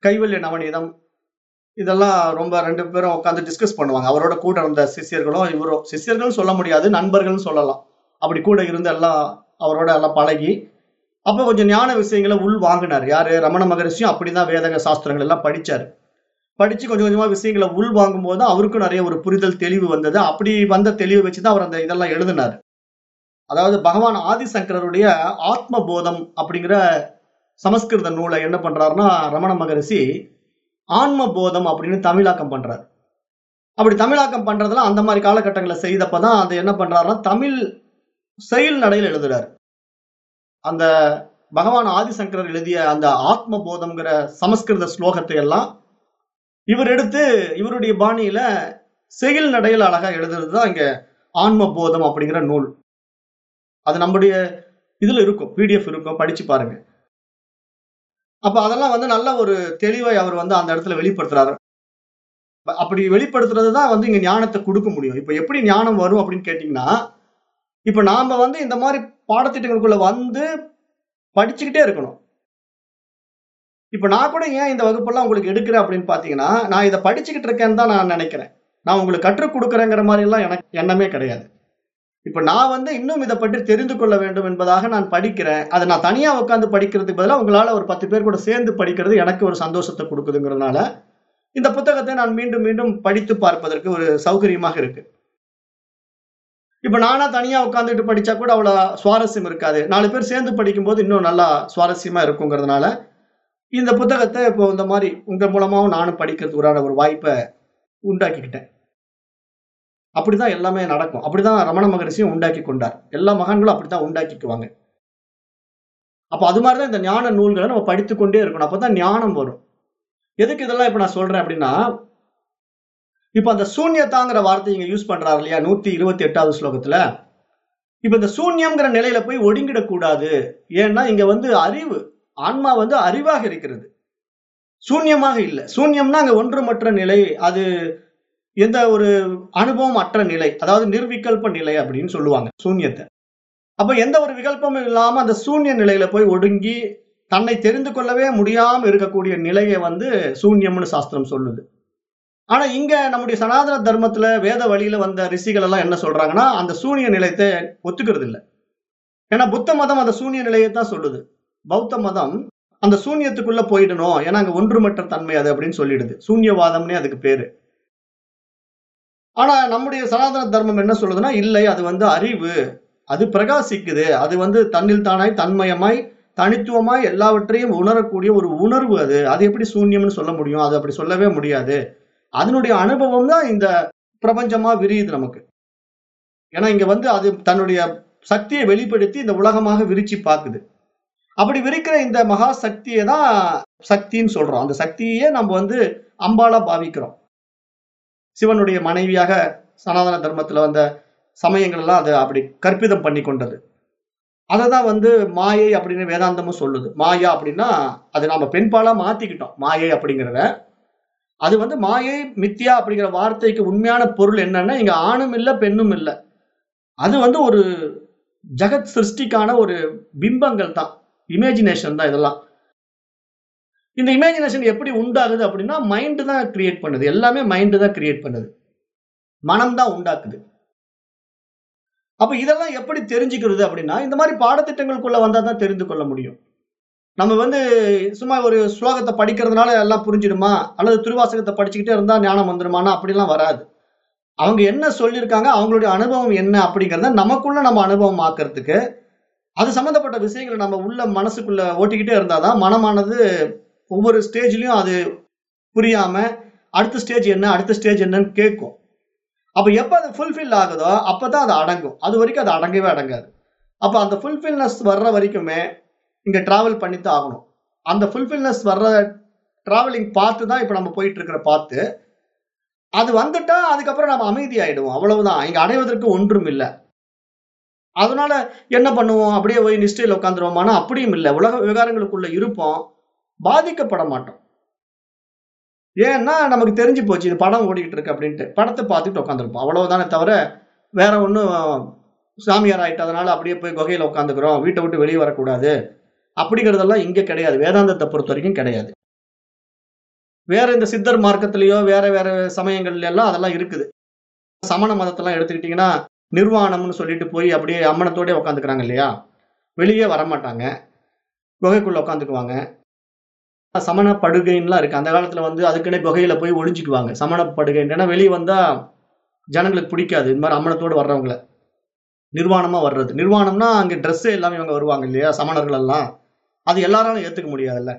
[SPEAKER 1] கைவல்ய நவநீதம் இதெல்லாம் ரொம்ப ரெண்டு பேரும் உட்காந்து டிஸ்கஸ் பண்ணுவாங்க அவரோட கூட இருந்த சிஷ்யர்களும் இவரும் சிஷ்யர்கள் சொல்ல முடியாது நண்பர்கள்னு சொல்லலாம் அப்படி கூட இருந்து எல்லாம் அவரோட எல்லாம் பழகி அப்போ கொஞ்சம் ஞான விஷயங்களை உள் வாங்கினார் யாரு ரமண மகரிஷியும் அப்படிதான் வேதக சாஸ்திரங்கள் எல்லாம் படிச்சாரு படிச்சு கொஞ்சம் கொஞ்சமா விஷயங்களை உள் வாங்கும் போது அவருக்கும் நிறைய ஒரு புரிதல் தெளிவு வந்தது அப்படி வந்த தெளிவு வச்சுதான் அவர் அந்த இதெல்லாம் எழுதினார் அதாவது பகவான் ஆதிசங்கரருடைய ஆத்ம போதம் அப்படிங்கிற சமஸ்கிருத நூலை என்ன பண்றாருன்னா ரமண மகரிஷி ஆன்ம போதம் அப்படின்னு தமிழாக்கம் பண்றாரு அப்படி தமிழாக்கம் பண்றதுல அந்த மாதிரி காலகட்டங்களை செய்தப்பதான் அது என்ன பண்றாருன்னா தமிழ் செயல் நடையில் எழுதுறாரு அந்த பகவான் ஆதிசங்கரர் எழுதிய அந்த ஆத்ம போதம்ங்கிற சமஸ்கிருத ஸ்லோகத்தை எல்லாம் இவர் எடுத்து இவருடைய பாணியில செயல் நடையில் அழகா எழுதுறது தான் இங்க ஆன்ம போதம் அப்படிங்கிற நூல் அது நம்முடைய இதுல இருக்கும் பிடிஎஃப் இருக்கும் படிச்சு பாருங்க அப்ப அதெல்லாம் வந்து நல்ல ஒரு தெளிவை அவர் வந்து அந்த இடத்துல வெளிப்படுத்துறாரு அப்ப- அப்படி வெளிப்படுத்துறது தான் வந்து இங்க ஞானத்தை கொடுக்க முடியும் இப்ப எப்படி ஞானம் வரும் அப்படின்னு கேட்டீங்கன்னா இப்ப நாம வந்து இந்த மாதிரி பாடத்திட்டங்களுக்குள்ள வந்து படிச்சுக்கிட்டே இருக்கணும் இப்ப நான் கூட ஏன் இந்த வகுப்பெல்லாம் உங்களுக்கு எடுக்கிறேன் அப்படின்னு பாத்தீங்கன்னா நான் இதை படிச்சுக்கிட்டு இருக்கேன்னு தான் நான் நினைக்கிறேன் நான் உங்களுக்கு கற்றுக் கொடுக்குறேங்கிற மாதிரி எல்லாம் எனக்கு எண்ணமே கிடையாது இப்ப நான் வந்து இன்னும் இதை பற்றி தெரிந்து கொள்ள வேண்டும் என்பதாக நான் படிக்கிறேன் அதை நான் தனியா உட்காந்து படிக்கிறதுக்கு பதிலா உங்களால ஒரு பத்து பேர் கூட சேர்ந்து படிக்கிறது எனக்கு ஒரு சந்தோஷத்தை கொடுக்குதுங்கிறதுனால இந்த புத்தகத்தை நான் மீண்டும் மீண்டும் படித்து பார்ப்பதற்கு ஒரு சௌகரியமாக இருக்கு இப்ப நானா தனியா உட்காந்துட்டு படிச்சா கூட அவ்வளவு சுவாரஸ்யம் இருக்காது நாலு பேர் சேர்ந்து படிக்கும்போது இன்னும் நல்லா சுவாரஸ்யமா இருக்குங்கிறதுனால இந்த புத்தகத்தை இப்போ இந்த மாதிரி உங்க மூலமாவும் நானும் படிக்கிறதுக்குறான ஒரு வாய்ப்பை உண்டாக்கிக்கிட்டேன் அப்படிதான் எல்லாமே நடக்கும் அப்படிதான் ரமண மகரிஷியும் உண்டாக்கி கொண்டார் எல்லா மகான்களும் அப்படித்தான் உண்டாக்கிக்குவாங்க அப்ப அது மாதிரிதான் இந்த ஞான நூல்களை நம்ம படித்துக் கொண்டே இருக்கணும் அப்பதான் ஞானம் வரும் எதுக்கு இதெல்லாம் இப்ப நான் சொல்றேன் அப்படின்னா இப்ப அந்த சூன்யத்தாங்கிற வார்த்தை இங்க யூஸ் பண்றாரு இல்லையா நூத்தி இருபத்தி எட்டாவது ஸ்லோகத்துல இப்ப இந்த சூன்யம்ங்கிற நிலையில போய் ஒடுங்கிடக்கூடாது ஏன்னா இங்க வந்து அறிவு ஆன்மா வந்து அறிவாக இருக்கிறது சூன்யமாக இல்லை சூன்யம்னா அங்க ஒன்றுமற்ற நிலை அது எந்த ஒரு அனுபவம் அற்ற நிலை அதாவது நிர்விகல்ப நிலை அப்படின்னு சொல்லுவாங்க சூன்யத்தை அப்ப எந்த ஒரு விகல்பமும் இல்லாம அந்த சூன்ய நிலையில போய் ஒடுங்கி தன்னை தெரிந்து கொள்ளவே முடியாம இருக்கக்கூடிய நிலையை வந்து சூன்யம்னு சாஸ்திரம் சொல்லுது ஆனா இங்க நம்முடைய சனாதன தர்மத்துல வேத வழியில வந்த ரிஷிகள் எல்லாம் என்ன சொல்றாங்கன்னா அந்த சூன்ய நிலையத்தை ஒத்துக்கிறது இல்லை ஏன்னா புத்த மதம் அந்த சூன்ய நிலையை தான் சொல்லுது பௌத்த மதம் அந்த சூன்யத்துக்குள்ள போயிடணும் ஏன்னா அங்க ஒன்றுமற்ற தன்மை அது அப்படின்னு சொல்லிடுது சூன்யவாதம்னே அதுக்கு பேரு ஆனா நம்முடைய சனாதன தர்மம் என்ன சொல்லுதுன்னா இல்லை அது வந்து அறிவு அது பிரகாசிக்குது அது வந்து தன்னில் தானாய் தன்மயமாய் தனித்துவமாய் எல்லாவற்றையும் உணரக்கூடிய ஒரு உணர்வு அது அது எப்படி சூன்யம்னு சொல்ல முடியும் அது அப்படி சொல்லவே முடியாது அதனுடைய அனுபவம் தான் இந்த பிரபஞ்சமா விரியுது நமக்கு ஏன்னா இங்க வந்து அது தன்னுடைய சக்தியை வெளிப்படுத்தி இந்த உலகமாக விரிச்சு பார்க்குது அப்படி விரிக்கிற இந்த மகா சக்தியை தான் சக்தின்னு சொல்றோம் அந்த சக்தியே நம்ம வந்து அம்பாலா பாவிக்கிறோம் சிவனுடைய மனைவியாக சனாதன தர்மத்துல வந்த சமயங்கள் எல்லாம் அதை அப்படி கற்பிதம் பண்ணி கொண்டது அதை தான் வந்து மாயை அப்படின்னு வேதாந்தமும் சொல்லுது மாயா அப்படின்னா அது நாம பெண்பாலா மாத்திக்கிட்டோம் மாயை அப்படிங்கிறத அது வந்து மாயை மித்யா அப்படிங்கிற வார்த்தைக்கு உண்மையான பொருள் என்னன்னா இங்க ஆணும் இல்லை பெண்ணும் இல்லை அது வந்து ஒரு ஜெகத் சிருஷ்டிக்கான ஒரு பிம்பங்கள் தான் இமேஜினேஷன் தான் இதெல்லாம் இந்த இமேஜினேஷன் எப்படி உண்டாகுது அப்படின்னா மைண்டு தான் கிரியேட் பண்ணுது எல்லாமே மைண்டு தான் கிரியேட் பண்ணுது மனம் தான் உண்டாக்குது அப்ப இதெல்லாம் எப்படி தெரிஞ்சுக்கிறது அப்படின்னா இந்த மாதிரி பாடத்திட்டங்களுக்குள்ள வந்தா தான் தெரிந்து கொள்ள முடியும் நம்ம வந்து சும்மா ஒரு ஸ்லோகத்தை படிக்கிறதுனால எல்லாம் புரிஞ்சிடுமா அல்லது திருவாசகத்தை படிச்சுக்கிட்டே இருந்தா ஞானம் வந்துடுமானா அப்படிலாம் வராது அவங்க என்ன சொல்லியிருக்காங்க அவங்களுடைய அனுபவம் என்ன அப்படிங்கிறத நமக்குள்ள நம்ம அனுபவம் ஆக்கிறதுக்கு அது சம்பந்தப்பட்ட விஷயங்களை நம்ம உள்ள மனசுக்குள்ள ஓட்டிக்கிட்டே இருந்தாதான் மனமானது ஒவ்வொரு ஸ்டேஜ்லயும் அது புரியாம அடுத்த ஸ்டேஜ் என்ன அடுத்த ஸ்டேஜ் என்னன்னு கேட்கும் அப்ப எப்ப அது ஃபுல்ஃபில் ஆகுதோ அப்பதான் அது அடங்கும் அது வரைக்கும் அது அடங்கவே அடங்காது அப்ப அந்த ஃபுல்ஃபில்னஸ் வர்ற வரைக்குமே இங்க டிராவல் பண்ணித்தான் ஆகணும் அந்த ஃபுல்ஃபில்னஸ் வர்ற டிராவலிங் பார்த்து தான் இப்ப நம்ம போயிட்டு இருக்கிற பார்த்து அது வந்துட்டா அதுக்கப்புறம் நம்ம அமைதி ஆயிடுவோம் அவ்வளவுதான் இங்க அடைவதற்கு ஒன்றும் இல்லை அதனால என்ன பண்ணுவோம் அப்படியே போய் நிஷ்டையில் உட்காந்துருவோமானா அப்படியும் இல்லை உலக விவகாரங்களுக்குள்ள இருப்போம் பாதிக்கப்பட மாட்டோம் ஏன்னா நமக்கு தெரிஞ்சு போச்சு இது படம் ஓடிக்கிட்டு இருக்கு அப்படின்ட்டு படத்தை பார்த்துட்டு உட்காந்துருப்போம் அவ்வளவுதானே தவிர வேற ஒன்றும் சாமியார் ஆயிட்டதுனால அப்படியே போய் குகையில உட்காந்துக்கிறோம் வீட்டை விட்டு வெளியே வரக்கூடாது அப்படிங்கிறதெல்லாம் இங்க கிடையாது வேதாந்தத்தை பொறுத்த வரைக்கும் கிடையாது வேற இந்த சித்தர் மார்க்கத்திலேயோ வேற வேற சமயங்கள்ல எல்லாம் அதெல்லாம் இருக்குது சமண மதத்தெல்லாம் எடுத்துக்கிட்டீங்கன்னா நிர்வாணம்னு சொல்லிட்டு போய் அப்படியே அம்மனத்தோடய உட்காந்துக்கிறாங்க இல்லையா வெளியே வரமாட்டாங்க குகைக்குள்ள உட்காந்துக்குவாங்க சமண படுகைன்னுலாம் இருக்கு அந்த காலத்துல வந்து அதுக்குன்னே குகையில போய் ஒளிஞ்சுக்குவாங்க சமண படுகை ஏன்னா வெளியே வந்தா ஜனங்களுக்கு பிடிக்காது இந்த மாதிரி அம்மனத்தோடு வர்றவங்கள நிர்வாணமா வர்றது நிர்வாணம்னா அங்க ட்ரெஸ்ஸே எல்லாமே இவங்க வருவாங்க இல்லையா சமணர்கள் எல்லாம் அது எல்லாராலும் ஏத்துக்க முடியாதுல்ல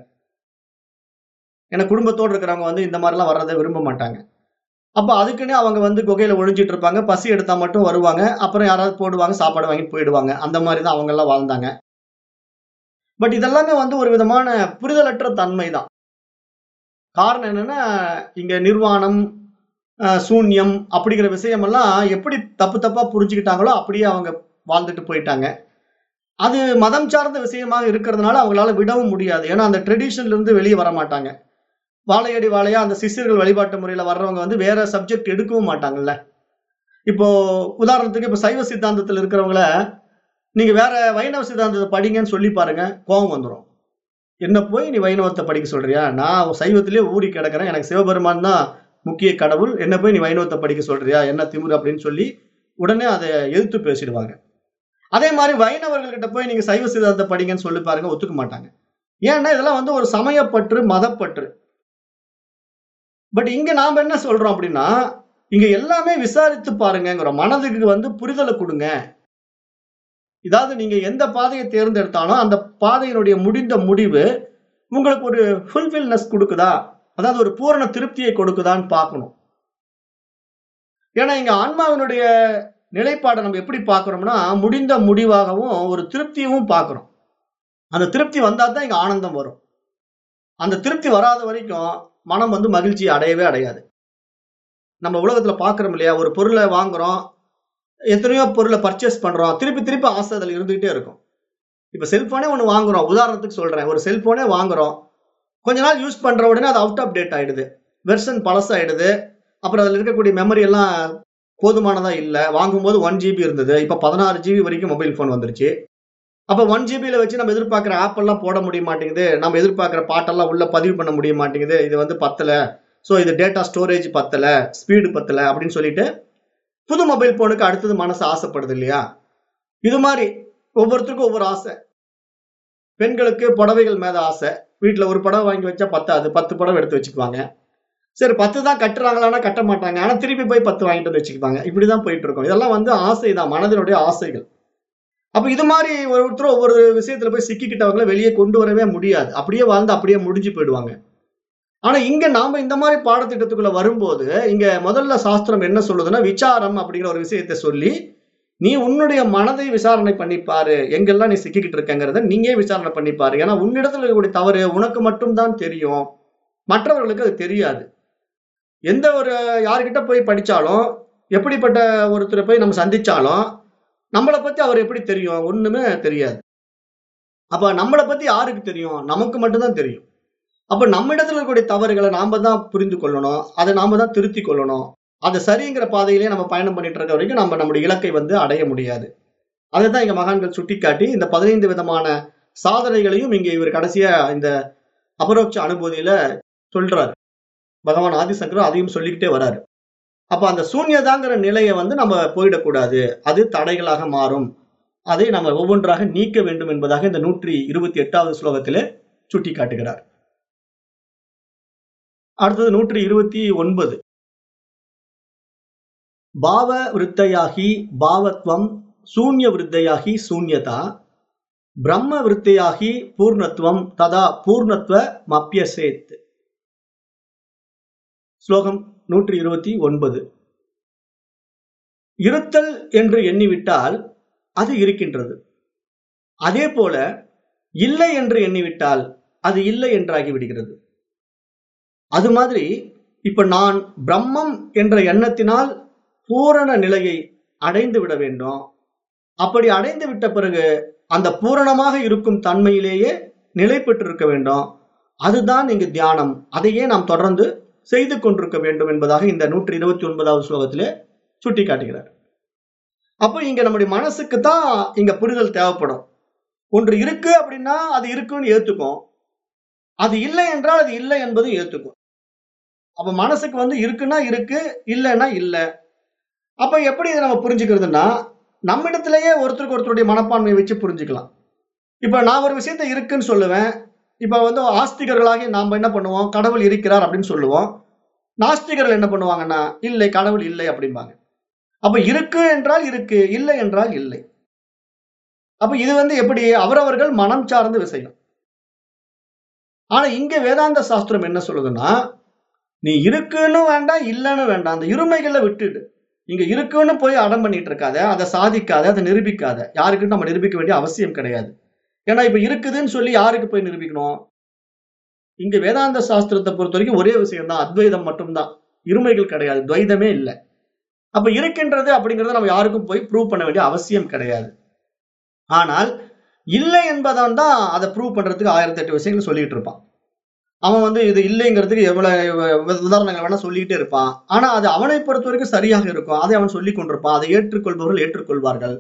[SPEAKER 1] ஏன்னா குடும்பத்தோடு இருக்கிறவங்க வந்து இந்த மாதிரிலாம் வர்றதை விரும்ப மாட்டாங்க அப்ப அதுக்குன்னே அவங்க வந்து குகையில ஒழிஞ்சிட்டு இருப்பாங்க பசி எடுத்தா மட்டும் வருவாங்க அப்புறம் யாராவது போடுவாங்க சாப்பாடு வாங்கிட்டு போயிடுவாங்க அந்த மாதிரி தான் அவங்க எல்லாம் வாழ்ந்தாங்க பட் இதெல்லாமே வந்து ஒரு விதமான புரிதலற்ற தன்மை தான் காரணம் என்னன்னா இங்க நிர்வாணம் அஹ், சூன்யம் அப்படிங்கிற விஷயமெல்லாம் எப்படி தப்பு தப்பா புரிஞ்சுக்கிட்டாங்களோ அப்படியே அவங்க வாழ்ந்துட்டு போயிட்டாங்க அது மதம் சார்ந்த விஷயமாக இருக்கிறதுனால அவங்களால விடவும் முடியாது ஏன்னா அந்த ட்ரெடிஷன்ல இருந்து வெளியே வர மாட்டாங்க வாழையடி வாழையா அந்த சிஷ்யர்கள் வழிபாட்டு முறையில வர்றவங்க வந்து வேற சப்ஜெக்ட் எடுக்கவும் மாட்டாங்கல்ல இப்போ உதாரணத்துக்கு இப்போ சைவ சித்தாந்தத்தில் இருக்கிறவங்கள நீங்க வேற வைணவ சித்தாந்தத்தை படிங்கன்னு சொல்லி பாருங்க கோபம் வந்துடும் என்ன போய் நீ வைணவத்தை படிக்க சொல்றியா நான் சைவத்திலே ஊறி கிடக்கிறேன் எனக்கு சிவபெருமான் தான் முக்கிய கடவுள் என்ன போய் நீ வைணவத்தை படிக்க சொல்றியா என்ன திமிரு அப்படின்னு சொல்லி உடனே அதை எதிர்த்து பேசிடுவாங்க அதே மாதிரி வைணவர்கள்கிட்ட போய் நீங்க சைவ சித்தாந்தத்தை படிங்கன்னு சொல்லி பாருங்க ஒத்துக்க மாட்டாங்க ஏன்னா இதெல்லாம் வந்து ஒரு சமயப்பற்று மதப்பற்று பட் இங்க நாம என்ன சொல்றோம் அப்படின்னா இங்க எல்லாமே விசாரித்து பாருங்கிறோம் மனதுக்கு வந்து புரிதலை கொடுங்க இதாவது நீங்க எந்த பாதையை தேர்ந்தெடுத்தாலும் அந்த பாதையினுடைய முடிந்த முடிவு உங்களுக்கு ஒரு ஃபுல்ஃபில்னஸ் கொடுக்குதா அதாவது ஒரு பூரண திருப்தியை கொடுக்குதான்னு பார்க்கணும் ஏன்னா இங்க ஆன்மாவினுடைய நிலைப்பாடை நம்ம எப்படி பார்க்கறோம்னா முடிந்த முடிவாகவும் ஒரு திருப்தியவும் பார்க்கிறோம் அந்த திருப்தி வந்தா தான் இங்க ஆனந்தம் வரும் அந்த திருப்தி வராத வரைக்கும் மனம் வந்து மகிழ்ச்சி அடையவே அடையாது நம்ம உலகத்துல பாக்குறோம் இல்லையா ஒரு பொருளை வாங்குறோம் எத்தனையோ பொருளை பர்ச்சேஸ் பண்றோம் திருப்பி திருப்பி ஆசை அதில் இருந்துகிட்டே இருக்கும் இப்ப செல்போனே ஒன்று வாங்குறோம் உதாரணத்துக்கு சொல்றேன் ஒரு செல்போனே வாங்குறோம் கொஞ்ச நாள் யூஸ் பண்ற உடனே அது அவுட் ஆஃப் டேட் ஆயிடுது வெர்ஷன் பழசாயிடுது அப்புறம் அதில் இருக்கக்கூடிய மெமரி எல்லாம் போதுமானதா இல்லை வாங்கும்போது ஒன் ஜிபி இருந்தது இப்போ பதினாறு ஜிபி வரைக்கும் மொபைல் ஃபோன் வந்துருச்சு அப்போ ஒன் ஜிபியில் வச்சு நம்ம எதிர்பார்க்குற ஆப் எல்லாம் போட முடிய மாட்டேங்குது நம்ம எதிர்பார்க்குற பாட்டெல்லாம் உள்ள பதிவு பண்ண முடிய மாட்டேங்குது இது வந்து பத்தல ஸோ இது டேட்டா ஸ்டோரேஜ் பத்தல ஸ்பீடு பத்தல அப்படின்னு சொல்லிட்டு புது மொபைல் ஃபோனுக்கு அடுத்தது மனசு ஆசைப்படுது இல்லையா இது மாதிரி ஒவ்வொருத்தருக்கும் ஒவ்வொரு ஆசை பெண்களுக்கு புடவைகள் மேல ஆசை வீட்டில் ஒரு புடவை வாங்கி வச்சா பத்தாது பத்து புடவை எடுத்து வச்சுக்குவாங்க சரி பத்து தான் கட்டுறாங்களான்னா கட்ட மாட்டாங்க ஆனால் திருப்பி போய் பத்து வாங்கிட்டு வந்து வச்சுக்குவாங்க இப்படிதான் போயிட்டு இருக்கோம் இதெல்லாம் வந்து ஆசை தான் மனதினுடைய ஆசைகள் அப்ப இது மாதிரி ஒவ்வொருத்தரும் ஒவ்வொரு விஷயத்துல போய் சிக்கிக்கிட்டவங்களை வெளியே கொண்டு வரவே முடியாது அப்படியே வாழ்ந்து அப்படியே முடிஞ்சு போயிடுவாங்க ஆனா இங்க நாம இந்த மாதிரி பாடத்திட்டத்துக்குள்ள வரும்போது இங்க முதல்ல சாஸ்திரம் என்ன சொல்லுதுன்னா விசாரம் அப்படிங்கிற ஒரு விஷயத்தை சொல்லி நீ உன்னுடைய மனதை விசாரணை பண்ணிப்பாரு எங்கெல்லாம் நீ சிக்கிக்கிட்டு இருக்கங்கிறத நீங்க விசாரணை பண்ணிப்பாரு ஏன்னா உன்னிடத்துல இருக்கக்கூடிய தவறு உனக்கு மட்டும்தான் தெரியும் மற்றவர்களுக்கு அது தெரியாது எந்த ஒரு யார்கிட்ட போய் படிச்சாலும் எப்படிப்பட்ட ஒருத்தரை போய் நம்ம சந்திச்சாலும் நம்மளை பத்தி அவர் எப்படி தெரியும் ஒண்ணுமே தெரியாது அப்ப நம்மளை பத்தி யாருக்கு தெரியும் நமக்கு மட்டும்தான் தெரியும் அப்ப நம்ம இடத்துல இருக்கக்கூடிய தவறுகளை நாம தான் புரிந்து கொள்ளணும் அதை நாம தான் திருத்தி கொள்ளணும் அது சரிங்கிற பாதையிலே நம்ம பயணம் பண்ணிட்டு இருக்க வரைக்கும் நம்ம நம்முடைய இலக்கை வந்து அடைய முடியாது அதை தான் இங்க மகான்கள் சுட்டிக்காட்டி இந்த பதினைந்து விதமான சாதனைகளையும் இங்க இவர் கடைசியா இந்த அபரோட்ச அனுபூதியில சொல்றாரு பகவான் ஆதிசங்கர் அதையும் சொல்லிக்கிட்டே வராரு அப்ப அந்த சூன்யதாங்கிற நிலையை வந்து நம்ம போயிடக்கூடாது அது தடைகளாக மாறும் அதை நம்ம ஒவ்வொன்றாக நீக்க வேண்டும் என்பதாக இந்த நூற்றி இருபத்தி எட்டாவது ஸ்லோகத்திலே சுட்டி காட்டுகிறார் அடுத்தது நூற்றி இருபத்தி ஒன்பது பாவ விருத்தையாகி பாவத்வம் சூன்ய விருத்தையாகி சூன்யதா பிரம்ம விருத்தையாகி பூர்ணத்துவம் ததா பூர்ணத்துவ மப்பியசேத் ஸ்லோகம் நூற்றி இருபத்தி ஒன்பது இருத்தல் என்று எண்ணிவிட்டால் அது இருக்கின்றது அதே போல இல்லை என்று எண்ணிவிட்டால் அது இல்லை என்றாகி விடுகிறது அது மாதிரி இப்ப நான் பிரம்மம் என்ற எண்ணத்தினால் பூரண நிலையை அடைந்து விட வேண்டும் அப்படி அடைந்து விட்ட பிறகு அந்த பூரணமாக இருக்கும் தன்மையிலேயே நிலை பெற்றிருக்க வேண்டும் அதுதான் இங்கு தியானம் அதையே நாம் தொடர்ந்து செய்து கொண்டிருக்க வேண்டும் என்பதாக இந்த நூற்றி இருபத்தி ஒன்பதாவது ஸ்லோகத்திலே சுட்டி காட்டுகிறார் அப்போ இங்க நம்முடைய மனசுக்கு தான் இங்க புரிதல் தேவைப்படும் ஒன்று இருக்கு அப்படின்னா அது இருக்குன்னு ஏத்துக்கும் அது இல்லை என்றால் அது இல்லை என்பதும் ஏத்துக்கும் அப்ப மனசுக்கு வந்து இருக்குன்னா இருக்கு இல்லைன்னா இல்ல அப்ப எப்படி இதை நம்ம புரிஞ்சுக்கிறதுன்னா நம்மிடத்திலேயே ஒருத்தருக்கு ஒருத்தருடைய மனப்பான்மையை வச்சு புரிஞ்சுக்கலாம் இப்ப நான் ஒரு விஷயத்த இருக்குன்னு சொல்லுவேன் இப்ப வந்து ஆஸ்திகர்களாகி நாம என்ன பண்ணுவோம் கடவுள் இருக்கிறார் அப்படின்னு சொல்லுவோம் நாஸ்திகர்கள் என்ன பண்ணுவாங்கன்னா இல்லை கடவுள் இல்லை அப்படிம்பாங்க அப்ப இருக்கு என்றால் இருக்கு இல்லை என்றால் இல்லை அப்ப இது வந்து எப்படி அவரவர்கள் மனம் சார்ந்த விஷயம் ஆனா இங்க வேதாந்த சாஸ்திரம் என்ன சொல்லுதுன்னா நீ இருக்குன்னு வேண்டாம் இல்லைன்னு வேண்டாம் அந்த இருமைகளை விட்டுடு இங்க இருக்குன்னு போய் அடம் பண்ணிட்டு இருக்காத அதை சாதிக்காத அதை நிரூபிக்காத யாருக்கும் நம்ம நிரூபிக்க வேண்டிய அவசியம் கிடையாது ஏன்னா இப்ப இருக்குதுன்னு சொல்லி யாருக்கு போய் நிரூபிக்கணும் இங்க வேதாந்த சாஸ்திரத்தை பொறுத்த வரைக்கும் ஒரே விஷயம் தான் அத்வைதம் மட்டும்தான் இருமைகள் கிடையாது துவைதமே இல்லை அப்ப இருக்கின்றது அப்படிங்கறத நம்ம யாருக்கும் போய் ப்ரூவ் பண்ண வேண்டிய அவசியம் கிடையாது ஆனால் இல்லை என்பதான் தான் அதை ப்ரூவ் பண்றதுக்கு ஆயிரத்தி எட்டு விஷயங்கள் சொல்லிட்டு இருப்பான் அவன் வந்து இது இல்லைங்கிறதுக்கு எவ்வளவு உதாரணங்கள் வேணா சொல்லிட்டே இருப்பான் ஆனா அது அவனை பொறுத்த வரைக்கும் சரியாக இருக்கும் அதை அவன் சொல்லி கொண்டிருப்பான் அதை ஏற்றுக்கொள்பவர்கள் ஏற்றுக்கொள்வார்கள்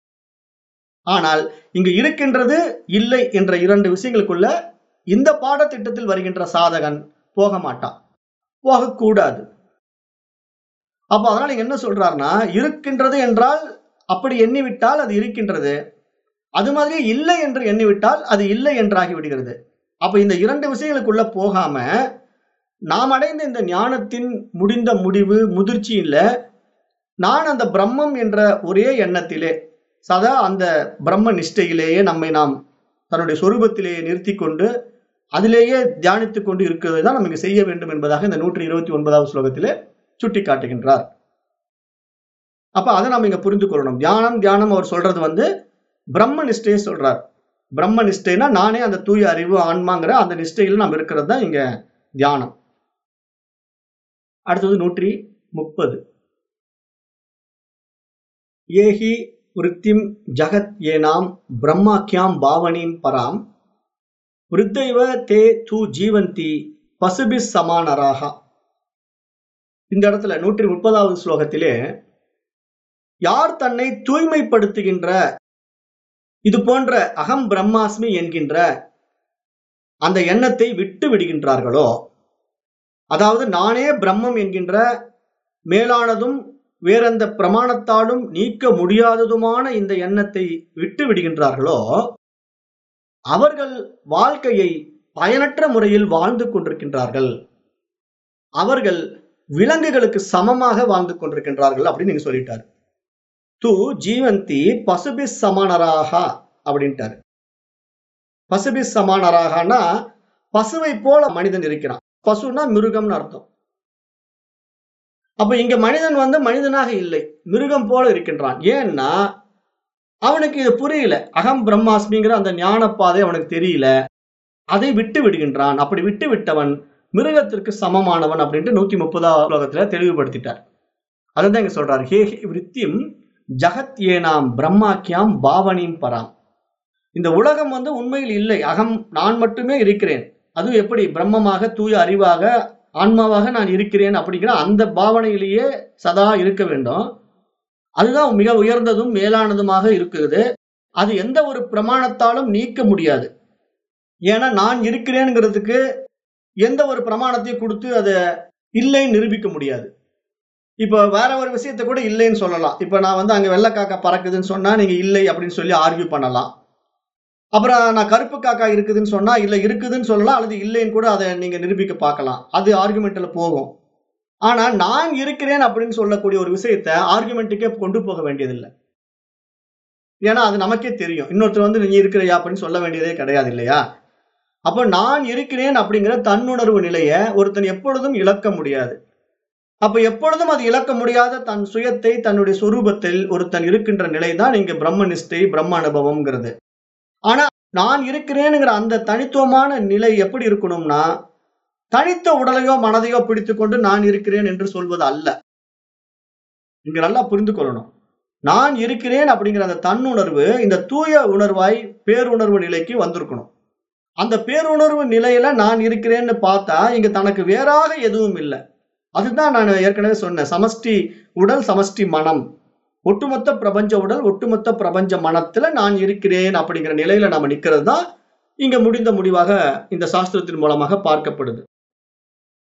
[SPEAKER 1] ஆனால் இங்கு இருக்கின்றது இல்லை என்ற இரண்டு விஷயங்களுக்குள்ள இந்த பாடத்திட்டத்தில் வருகின்ற சாதகன் போக மாட்டான் போகக்கூடாது அப்ப அதனால இங்க என்ன சொல்றாருன்னா இருக்கின்றது என்றால் அப்படி எண்ணிவிட்டால் அது இருக்கின்றது அது மாதிரி இல்லை என்று எண்ணிவிட்டால் அது இல்லை என்றாகி விடுகிறது அப்ப இந்த இரண்டு விஷயங்களுக்குள்ள போகாம நாம் அடைந்த இந்த ஞானத்தின் முடிந்த முடிவு முதிர்ச்சியில நான் அந்த பிரம்மம் என்ற ஒரே எண்ணத்திலே சதா அந்த பிரம்ம நிஷ்டையிலேயே நம்மை நாம் தன்னுடைய சொரூபத்திலேயே நிறுத்தி கொண்டு அதிலேயே தியானித்துக் கொண்டு இருக்கிறது தான் நம்ம இங்க செய்ய வேண்டும் என்பதாக இந்த நூற்றி இருபத்தி ஒன்பதாவது ஸ்லோகத்திலே சுட்டி காட்டுகின்றார் அப்ப அதை நம்ம இங்க புரிந்து கொள்ளணும் தியானம் தியானம் அவர் சொல்றது வந்து பிரம்ம நிஷ்டையை சொல்றார் பிரம்ம நிஷ்டைனா நானே அந்த தூய அறிவு ஆன்மாங்கிற அந்த நிஷ்டையில் நாம் இருக்கிறது தான் இங்க தியானம் அடுத்தது நூற்றி முப்பது ஏஹி விருத்திம் ஜகத் ஏனாம் பிரம்மாக்கியாம் பாவனீம் பராம் விருத்தைவ தே தூ ஜீவந்தி பசுபிஸ் சமானராக இந்த இடத்துல நூற்றி முப்பதாவது ஸ்லோகத்திலே யார் தன்னை தூய்மைப்படுத்துகின்ற இது போன்ற அகம் பிரம்மாஸ்மி என்கின்ற அந்த எண்ணத்தை விட்டு விடுகின்றார்களோ அதாவது நானே பிரம்மம் என்கின்ற மேலானதும் வேறெந்த பிரமாணத்தாலும் நீக்க முடியாததுமான இந்த எண்ணத்தை விட்டு விடுகின்றார்களோ அவர்கள் வாழ்க்கையை பயனற்ற முறையில் வாழ்ந்து கொண்டிருக்கின்றார்கள் அவர்கள் விலங்குகளுக்கு சமமாக வாழ்ந்து கொண்டிருக்கின்றார்கள் அப்படின்னு நீங்க சொல்லிட்டாரு து ஜீவந்தி பசுபிஸ் சமானராக அப்படின்ட்டாரு பசுபிஸ் சமானராகனா பசுவை போல மனிதன் இருக்கிறான் பசுனா மிருகம்னு அர்த்தம் அப்ப இங்க மனிதன் வந்து மனிதனாக இல்லை மிருகம் போல இருக்கின்றான் ஏன்னா அவனுக்கு இது புரியல அகம் பிரம்மாஸ்மிங்கிற அந்த ஞான பாதை அவனுக்கு தெரியல அதை விட்டு விடுகின்றான் அப்படி விட்டு விட்டவன் மிருகத்திற்கு சமமானவன் அப்படின்ட்டு நூத்தி முப்பதாவது உலகத்துல தெளிவுபடுத்திட்டார் அதுதான் இங்க சொல்றாரு ஹே ஹே விருத்தியும் ஜகத் ஏனாம் பிரம்மாக்கியாம் பாவனியும் பராம் இந்த உலகம் வந்து உண்மையில் இல்லை அகம் நான் மட்டுமே இருக்கிறேன் அதுவும் எப்படி பிரம்மமாக தூய அறிவாக ஆன்மாவாக நான் இருக்கிறேன் அப்படிங்கிற அந்த பாவனையிலேயே சதா இருக்க வேண்டும் அதுதான் மிக உயர்ந்ததும் மேலானதுமாக இருக்குது அது எந்த ஒரு பிரமாணத்தாலும் நீக்க முடியாது ஏன்னா நான் இருக்கிறேங்கிறதுக்கு எந்த ஒரு பிரமாணத்தையும் கொடுத்து அதை இல்லைன்னு நிரூபிக்க முடியாது இப்போ வேற ஒரு விஷயத்த கூட இல்லைன்னு சொல்லலாம் இப்போ நான் வந்து அங்க வெள்ளை காக்கா பறக்குதுன்னு சொன்னா நீங்க இல்லை அப்படின்னு சொல்லி ஆர்கியூ பண்ணலாம் அப்புறம் நான் கருப்பு காக்கா இருக்குதுன்னு சொன்னா இல்ல இருக்குதுன்னு சொல்லலாம் அல்லது இல்லைன்னு கூட அதை நீங்க நிரூபிக்க பார்க்கலாம் அது ஆர்குமெண்ட்ல போகும் ஆனா நான் இருக்கிறேன் அப்படின்னு சொல்லக்கூடிய ஒரு விஷயத்த ஆர்குமெண்ட்டுக்கே கொண்டு போக வேண்டியதில்லை ஏன்னா அது நமக்கே தெரியும் இன்னொருத்தர் வந்து நீ இருக்கிறியா அப்படின்னு சொல்ல வேண்டியதே கிடையாது இல்லையா அப்போ நான் இருக்கிறேன் அப்படிங்கிற தன்னுணர்வு நிலைய ஒருத்தன் எப்பொழுதும் இழக்க முடியாது அப்ப எப்பொழுதும் அது இழக்க முடியாத தன் சுயத்தை தன்னுடைய சொரூபத்தில் ஒருத்தன் இருக்கின்ற நிலை தான் இங்க பிரம்ம நிஷ்டை பிரம்ம அனுபவம்ங்கிறது ஆனா நான் இருக்கிறேனுங்கிற அந்த தனித்துவமான நிலை எப்படி இருக்கணும்னா தனித்த உடலையோ மனதையோ பிடித்துக்கொண்டு நான் இருக்கிறேன் என்று சொல்வது அல்ல இங்க நல்லா புரிந்து கொள்ளணும் நான் இருக்கிறேன் அப்படிங்கிற அந்த தன்னுணர்வு இந்த தூய உணர்வாய் பேருணர்வு நிலைக்கு வந்திருக்கணும் அந்த பேருணர்வு நிலையில நான் இருக்கிறேன்னு பார்த்தா இங்க தனக்கு வேறாக எதுவும் இல்லை அதுதான் நான் ஏற்கனவே சொன்னேன் சமஷ்டி உடல் சமஷ்டி மனம் ஒட்டுமொத்த பிரபஞ்ச உடல் ஒட்டுமொத்த பிரபஞ்ச மனத்துல நான் இருக்கிறேன் அப்படிங்கிற நிலையில நாம நிக்கிறது தான் இங்க முடிந்த முடிவாக இந்த சாஸ்திரத்தின் மூலமாக பார்க்கப்படுது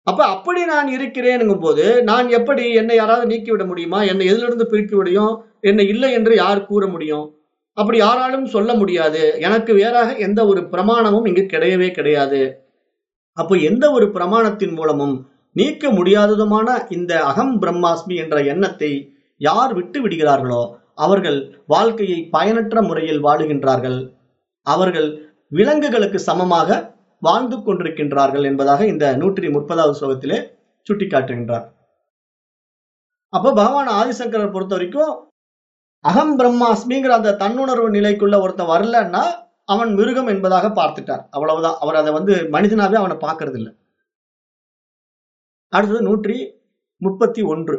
[SPEAKER 1] அப்ப அப்படி நான் இருக்கிறேனுங்கும் போது நான் எப்படி என்னை யாராவது நீக்கிவிட முடியுமா என்னை எதிலிருந்து பிரித்து விடையும் என்னை இல்லை என்று யார் கூற முடியும் அப்படி யாராலும் சொல்ல முடியாது எனக்கு வேறாக எந்த ஒரு பிரமாணமும் இங்கு கிடையவே கிடையாது அப்போ எந்த ஒரு பிரமாணத்தின் மூலமும் நீக்க முடியாததுமான இந்த அகம் பிரம்மாஸ்மி என்ற எண்ணத்தை யார் விட்டு விடுகிறார்களோ அவர்கள் வாழ்க்கையை பயனற்ற முறையில் வாழுகின்றார்கள் அவர்கள் விலங்குகளுக்கு சமமாக வாழ்ந்து கொண்டிருக்கின்றார்கள் என்பதாக இந்த நூற்றி முப்பதாவது ஸ்லோகத்திலே சுட்டிக்காட்டுகின்றார் அப்போ பகவான் ஆதிசங்கரர் பொறுத்த வரைக்கும் அகம் பிரம்மாஸ்மிங்கிற அந்த தன்னுணர்வு நிலைக்குள்ள ஒருத்தன் வரலன்னா அவன் மிருகம் என்பதாக பார்த்துட்டார் அவ்வளவுதான் அவர் அதை வந்து மனிதனாவே அவனை பார்க்கறது இல்லை அடுத்தது நூற்றி முப்பத்தி ஒன்று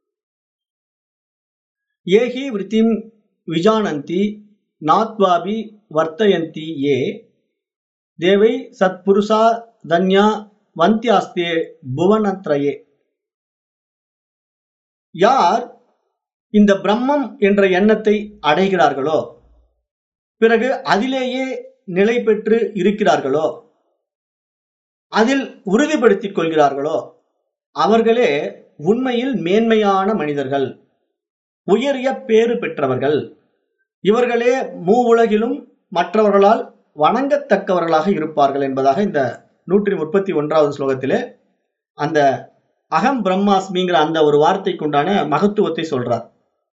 [SPEAKER 1] ஏகி விருத்திம் விஜானந்தி நாத்வாபி வர்த்தயந்தி ஏ தேவை சத்புருஷா தன்யா வந்தியாஸ்தே புவனத்ரயே யார் இந்த பிரம்மம் என்ற எண்ணத்தை அடைகிறார்களோ பிறகு அதிலேயே நிலை பெற்று இருக்கிறார்களோ அதில் உறுதிப்படுத்திக் கொள்கிறார்களோ அவர்களே உண்மையில் மேன்மையான மனிதர்கள் உயரிய பேறு பெற்றவர்கள் இவர்களே மூவுலகிலும் மற்றவர்களால் வணங்கத்தக்கவர்களாக இருப்பார்கள் என்பதாக இந்த நூற்றி முப்பத்தி ஒன்றாவது ஸ்லோகத்திலே அந்த அகம் பிரம்மாஸ்மிங்கிற அந்த ஒரு வார்த்தைக்கு உண்டான மகத்துவத்தை சொல்றார்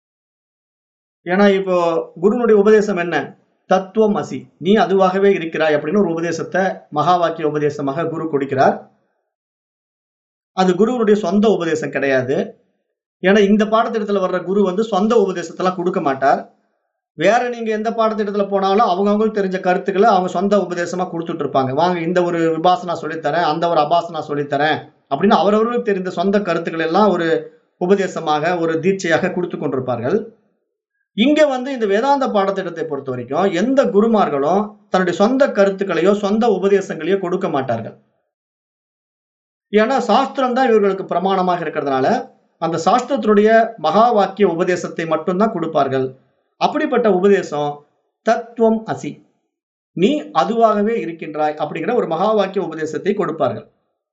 [SPEAKER 1] ஏன்னா இப்போ குருனுடைய உபதேசம் என்ன தத்துவம் அசி நீ அதுவாகவே இருக்கிறாய் அப்படின்னு ஒரு உபதேசத்தை மகா வாக்கிய உபதேசமாக குரு கொடுக்கிறார் அது குருவனுடைய சொந்த உபதேசம் கிடையாது ஏன்னா இந்த பாடத்திட்டத்துல வர்ற குரு வந்து சொந்த உபதேசத்தெல்லாம் கொடுக்க மாட்டார் வேற நீங்க எந்த பாடத்திட்டத்துல போனாலும் அவங்கவுங்களுக்கு தெரிஞ்ச கருத்துக்களை அவங்க சொந்த உபதேசமா கொடுத்துட்டு இருப்பாங்க வாங்க இந்த ஒரு விபாசனா சொல்லித்தரேன் அந்த ஒரு அபாசனா சொல்லித்தரேன் அப்படின்னு அவரவர்களுக்கு தெரிந்த சொந்த கருத்துக்கள் எல்லாம் ஒரு உபதேசமாக ஒரு தீட்சையாக கொடுத்து கொண்டிருப்பார்கள் இங்க வந்து இந்த வேதாந்த பாடத்திட்டத்தை பொறுத்த வரைக்கும் எந்த குருமார்களும் தன்னுடைய சொந்த கருத்துக்களையோ சொந்த உபதேசங்களையோ கொடுக்க மாட்டார்கள் ஏன்னா சாஸ்திரம் தான் இவர்களுக்கு பிரமாணமாக இருக்கிறதுனால அந்த சாஸ்திரத்தினுடைய மகா வாக்கிய உபதேசத்தை மட்டும்தான் கொடுப்பார்கள் அப்படிப்பட்ட உபதேசம் தத்துவம் அசி நீ அதுவாகவே இருக்கின்றாய் அப்படிங்கிற ஒரு மகா வாக்கிய உபதேசத்தை கொடுப்பார்கள்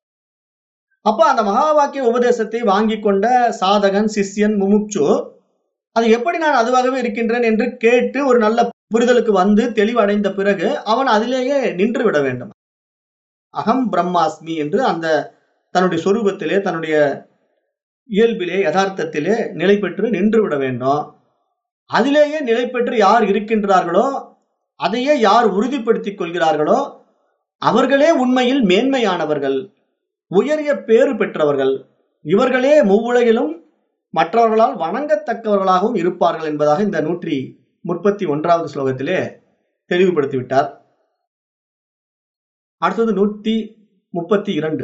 [SPEAKER 1] அப்ப அந்த மகா வாக்கிய உபதேசத்தை வாங்கி கொண்ட சாதகன் சிஷ்யன் முமுட்சு அது எப்படி நான் அதுவாகவே இருக்கின்றேன் என்று கேட்டு ஒரு நல்ல புரிதலுக்கு வந்து தெளிவடைந்த பிறகு அவன் அதிலேயே நின்று விட வேண்டும் அகம் பிரம்மாஸ்மி என்று அந்த தன்னுடைய சொரூபத்திலே தன்னுடைய இயல்பிலே யதார்த்தத்திலே நிலை பெற்று நின்று விட வேண்டும் அதிலேயே நிலை பெற்று யார் இருக்கின்றார்களோ அதையே யார் உறுதிப்படுத்திக் கொள்கிறார்களோ அவர்களே உண்மையில் மேன்மையானவர்கள் உயரிய பேறு பெற்றவர்கள் இவர்களே மூவுலகிலும் மற்றவர்களால் வணங்கத்தக்கவர்களாகவும் இருப்பார்கள் என்பதாக இந்த நூற்றி முப்பத்தி ஒன்றாவது ஸ்லோகத்திலே தெளிவுபடுத்திவிட்டார் அடுத்தது நூத்தி முப்பத்தி இரண்டு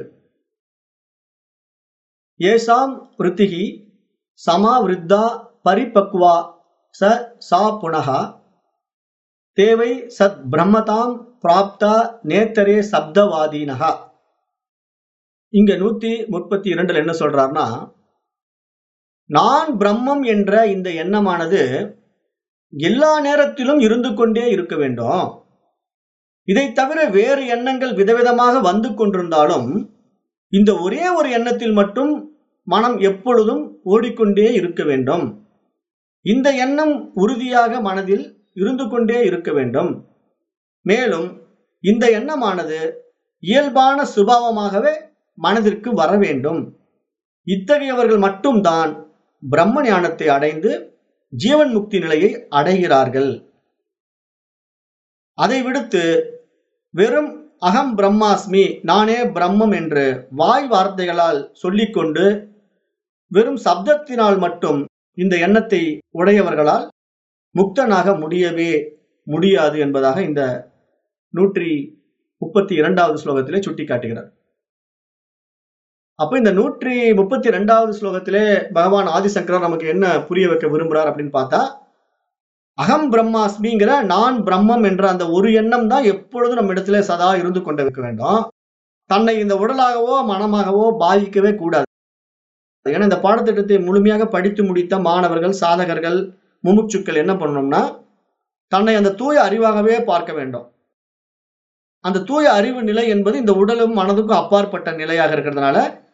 [SPEAKER 1] ஏசாம் ரித்திகி சமா விருத்தா பரிபக்வா ச சா புனகா தேவை சத் பிரம்மதாம் பிராப்தா நேத்தரே சப்தவாதீனகா இங்க நூத்தி முப்பத்தி இரண்டுல என்ன சொல்றாருன்னா நான் பிரம்மம் என்ற இந்த எண்ணமானது எல்லா நேரத்திலும் இருந்து கொண்டே இருக்க வேண்டும் இதை தவிர வேறு எண்ணங்கள் விதவிதமாக வந்து கொண்டிருந்தாலும் இந்த ஒரே ஒரு எண்ணத்தில் மட்டும் மனம் எப்பொழுதும் ஓடிக்கொண்டே இருக்க வேண்டும் இந்த எண்ணம் உறுதியாக மனதில் இருந்து கொண்டே இருக்க வேண்டும் மேலும் இந்த எண்ணமானது இயல்பான சுபாவமாகவே மனதிற்கு வர வேண்டும் இத்தகையவர்கள் மட்டும்தான் பிரம்ம ஞானத்தை அடைந்து ஜீவன் முக்தி நிலையை அடைகிறார்கள் அதை விடுத்து வெறும் அகம் பிரம்மாஸ்மி நானே பிரம்மம் என்று வாய் வார்த்தைகளால் சொல்லிக்கொண்டு வெறும் சப்தத்தினால் மட்டும் இந்த எண்ணத்தை உடையவர்களால் முக்தனாக முடியவே முடியாது என்பதாக இந்த நூற்றி முப்பத்தி இரண்டாவது ஸ்லோகத்திலே சுட்டி காட்டுகிறார் அப்ப இந்த நூற்றி முப்பத்தி ரெண்டாவது ஸ்லோகத்திலே பகவான் ஆதிசங்கரர் நமக்கு என்ன புரிய வைக்க விரும்புறார் அப்படின்னு பார்த்தா அகம் பிரம்மாஸ்மிங்கிற நான் பிரம்மம் என்ற அந்த ஒரு எண்ணம் தான் எப்பொழுதும் நம்ம இடத்துல சதா இருந்து கொண்டிருக்க வேண்டும் தன்னை இந்த உடலாகவோ மனமாகவோ பாதிக்கவே கூடாது ஏன்னா இந்த பாடத்திட்டத்தை முழுமையாக படித்து முடித்த மாணவர்கள் சாதகர்கள் முமுட்சுக்கள் என்ன பண்ணணும்னா தன்னை அந்த தூய அறிவாகவே பார்க்க வேண்டும் அந்த தூய அறிவு நிலை என்பது இந்த உடலும் மனதுக்கும் அப்பாற்பட்ட நிலையாக இருக்கிறதுனால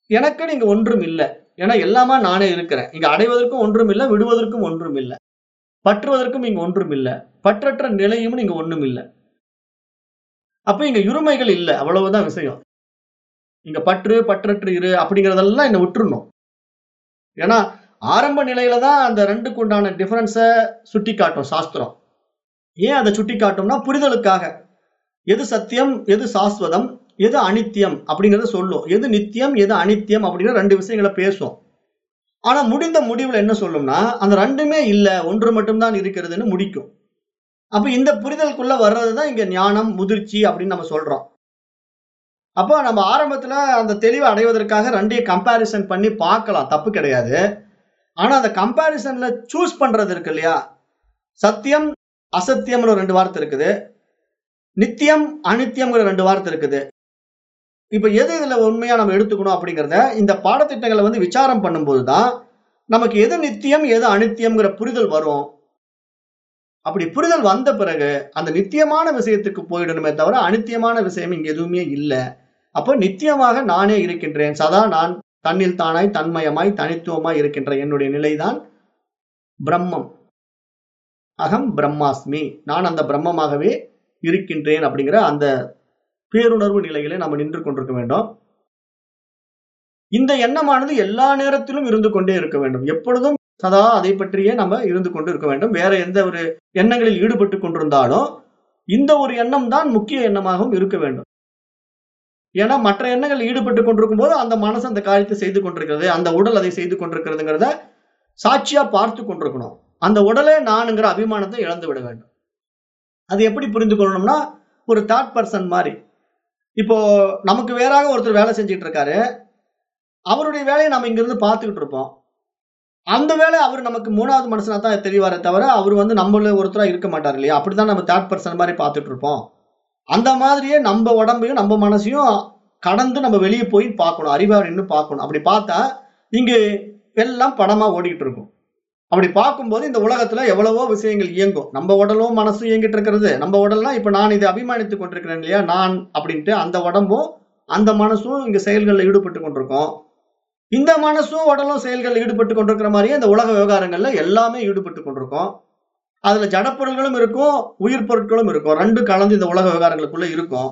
[SPEAKER 1] எனக்கு இங்க ஒன்றும் இல்லை ஏன்னா எல்லாமா நானே இருக்கிறேன் இங்க அடைவதற்கும் ஒன்றும் இல்லை விடுவதற்கும் ஒன்றும் இல்லை பற்றுவதற்கும் இங்க ஒன்றும் இல்லை பற்றற்ற நிலையும் இங்க ஒண்ணும் இல்லை அப்ப இங்க இருமைகள் இல்லை அவ்வளவுதான் விஷயம் இங்க பற்று பற்றற்று இரு அப்படிங்கறதெல்லாம் என்ன விட்டுறணும் ஏன்னா ஆரம்ப நிலையில தான் அந்த ரெண்டுக்கு உண்டான டிஃபரன்ஸை சுட்டி காட்டும் சாஸ்திரம் ஏன் அதை சுட்டி காட்டும்னா புரிதலுக்காக எது சத்தியம் எது சாஸ்வதம் எது அனித்தியம் அப்படிங்கறத சொல்லும் எது நித்தியம் எது அனித்தியம் அப்படிங்கிற ரெண்டு விஷயங்களை பேசும் ஆனா முடிந்த முடிவுல என்ன சொல்லும்னா அந்த ரெண்டுமே இல்ல ஒன்று மட்டும்தான் இருக்கிறதுன்னு முடிக்கும் அப்ப இந்த புரிதலுக்குள்ள வர்றதுதான் இங்க ஞானம் முதிர்ச்சி அப்படின்னு நம்ம சொல்றோம் அப்போ நம்ம ஆரம்பத்துல அந்த தெளிவை அடைவதற்காக ரெண்டையும் கம்பேரிசன் பண்ணி பார்க்கலாம் தப்பு கிடையாது ஆனா அந்த கம்பேரிசன்ல சூஸ் பண்றது இருக்கு இல்லையா சத்தியம் அசத்தியம்னு ஒரு ரெண்டு வார்த்தை இருக்குது நித்தியம் அனித்தியம்ங்கிற ரெண்டு வார்த்தை இருக்குது இப்ப எது இதுல உண்மையா நம்ம எடுத்துக்கணும் அப்படிங்கறத இந்த பாடத்திட்டங்களை வந்து விசாரம் பண்ணும்போது தான் நமக்கு எது நித்தியம் எது அனித்தியம்ங்கிற புரிதல் வரும் அப்படி புரிதல் வந்த பிறகு அந்த நித்தியமான விஷயத்துக்கு போயிடணுமே தவிர அனித்தியமான விஷயம் இங்க எதுவுமே இல்லை அப்போ நித்தியமாக நானே இருக்கின்றேன் சதா நான் தன்னில் தானாய் தன்மயமாய் தனித்துவமாய் இருக்கின்ற என்னுடைய நிலைதான் பிரம்மம் அகம் பிரம்மாஸ்மி நான் அந்த பிரம்மமாகவே இருக்கின்றேன் அப்படிங்கிற அந்த பேருணர்வு நிலையிலே நம்ம நின்று கொண்டிருக்க வேண்டும் இந்த எண்ணமானது எல்லா நேரத்திலும் இருந்து கொண்டே இருக்க வேண்டும் எப்பொழுதும் சதா அதை பற்றியே நம்ம இருந்து கொண்டு இருக்க வேண்டும் வேற எந்த ஒரு எண்ணங்களில் ஈடுபட்டு கொண்டிருந்தாலும் இந்த ஒரு எண்ணம் தான் முக்கிய எண்ணமாகவும் இருக்க வேண்டும் ஏன்னா மற்ற எண்ணங்கள் ஈடுபட்டு கொண்டிருக்கும் போது அந்த மனசு அந்த காரியத்தை செய்து கொண்டிருக்கிறது அந்த உடல் அதை செய்து கொண்டிருக்கிறதுங்கிறத சாட்சியா பார்த்து கொண்டிருக்கணும் அந்த உடலே நானுங்கிற அபிமானத்தை இழந்து விட வேண்டும் அது எப்படி புரிந்து கொள்ளணும்னா ஒரு தேர்ட் பர்சன் மாதிரி இப்போ நமக்கு வேறாக ஒருத்தர் வேலை செஞ்சுட்டு இருக்காரு அவருடைய வேலையை நம்ம இங்கிருந்து பார்த்துக்கிட்டு இருப்போம் அந்த வேலை அவர் நமக்கு மூணாவது மனுஷனா தான் தெரியவாரே தவிர அவர் வந்து நம்மள ஒருத்தரா இருக்க மாட்டார் இல்லையா அப்படிதான் நம்ம தேர்ட் பர்சன் மாதிரி பார்த்துட்டு இருப்போம் அந்த மாதிரியே நம்ம உடம்பையும் நம்ம மனசையும் கடந்து நம்ம வெளியே போய் பார்க்கணும் அறிவா நின்று பார்க்கணும் அப்படி பார்த்தா இங்கு எல்லாம் படமா ஓடிக்கிட்டு இருக்கும் அப்படி பார்க்கும்போது இந்த உலகத்துல எவ்வளவோ விஷயங்கள் இயங்கும் நம்ம உடலும் மனசும் இயங்கிட்டு இருக்கிறது நம்ம உடல்னா இப்ப நான் இதை அபிமானித்து கொண்டிருக்கிறேன் இல்லையா நான் அப்படின்ட்டு அந்த உடம்பும் அந்த மனசும் இங்க செயல்களில் ஈடுபட்டு கொண்டிருக்கோம் இந்த மனசும் உடலும் செயல்களில் ஈடுபட்டு கொண்டிருக்கிற மாதிரியே இந்த உலக விவகாரங்கள்ல எல்லாமே ஈடுபட்டு கொண்டிருக்கோம் அதுல ஜடப்பொருள்களும் இருக்கும் உயிர் பொருட்களும் இருக்கும் ரெண்டு கலந்து இந்த உலக விவகாரங்களுக்குள்ள இருக்கும்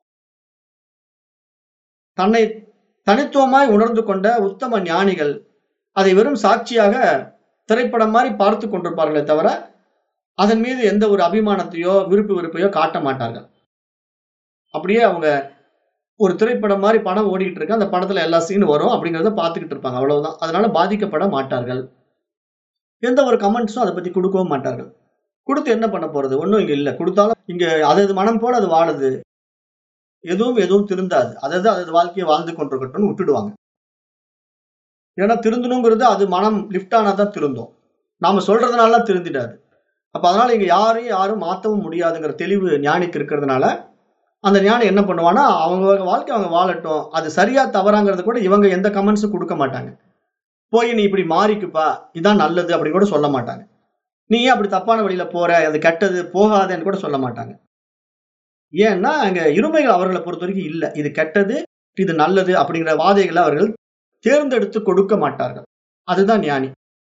[SPEAKER 1] தன்னை தனித்துவமாய் உணர்ந்து கொண்ட உத்தம ஞானிகள் அதை வெறும் சாட்சியாக திரைப்படம் மாதிரி பார்த்து கொண்டிருப்பார்களே தவிர அதன் மீது எந்த ஒரு அபிமானத்தையோ விருப்பு வெறுப்பையோ காட்ட மாட்டார்கள் அப்படியே அவங்க ஒரு திரைப்படம் மாதிரி படம் ஓடிக்கிட்டு இருக்கு அந்த படத்துல எல்லா சீனும் வரும் அப்படிங்கிறத பார்த்துக்கிட்டு இருப்பாங்க அவ்வளவுதான் அதனால பாதிக்கப்பட மாட்டார்கள் எந்த ஒரு கமெண்ட்ஸும் அதை பத்தி கொடுக்கவும் மாட்டார்கள் கொடுத்து என்ன பண்ண போறது ஒன்றும் இங்க இல்லை கொடுத்தாலும் இங்க அது மனம் போல அது வாழுது எதுவும் எதுவும் திருந்தாது அதாவது அது வாழ்க்கையை வாழ்ந்து கொண்டிருக்கட்டும்னு விட்டுடுவாங்க ஏன்னா திருந்தணுங்கிறது அது மனம் லிஃப்ட் ஆனாதான் திருந்தும் நாம சொல்றதுனால திருந்திடாது அப்ப அதனால இங்க யாரையும் யாரும் மாற்றவும் முடியாதுங்கிற தெளிவு ஞானிக்கு இருக்கிறதுனால அந்த ஞானி என்ன பண்ணுவான்னா அவங்க வாழ்க்கை அவங்க வாழட்டும் அது சரியா தவறாங்கிறது கூட இவங்க எந்த கமெண்ட்ஸும் கொடுக்க மாட்டாங்க போய் நீ இப்படி மாறிக்குப்பா இதான் நல்லது அப்படின்னு கூட சொல்ல மாட்டாங்க நீ ஏன் அப்படி தப்பான வழியில போற அது கெட்டது போகாதேன்னு கூட சொல்ல மாட்டாங்க ஏன்னா அங்க இருமைகள் அவர்களை பொறுத்த வரைக்கும் இல்லை இது கெட்டது இது நல்லது அப்படிங்கிற வாதைகளை அவர்கள் தேர்ந்தெடுத்து கொடுக்க மாட்டார்கள் அதுதான் ஞானி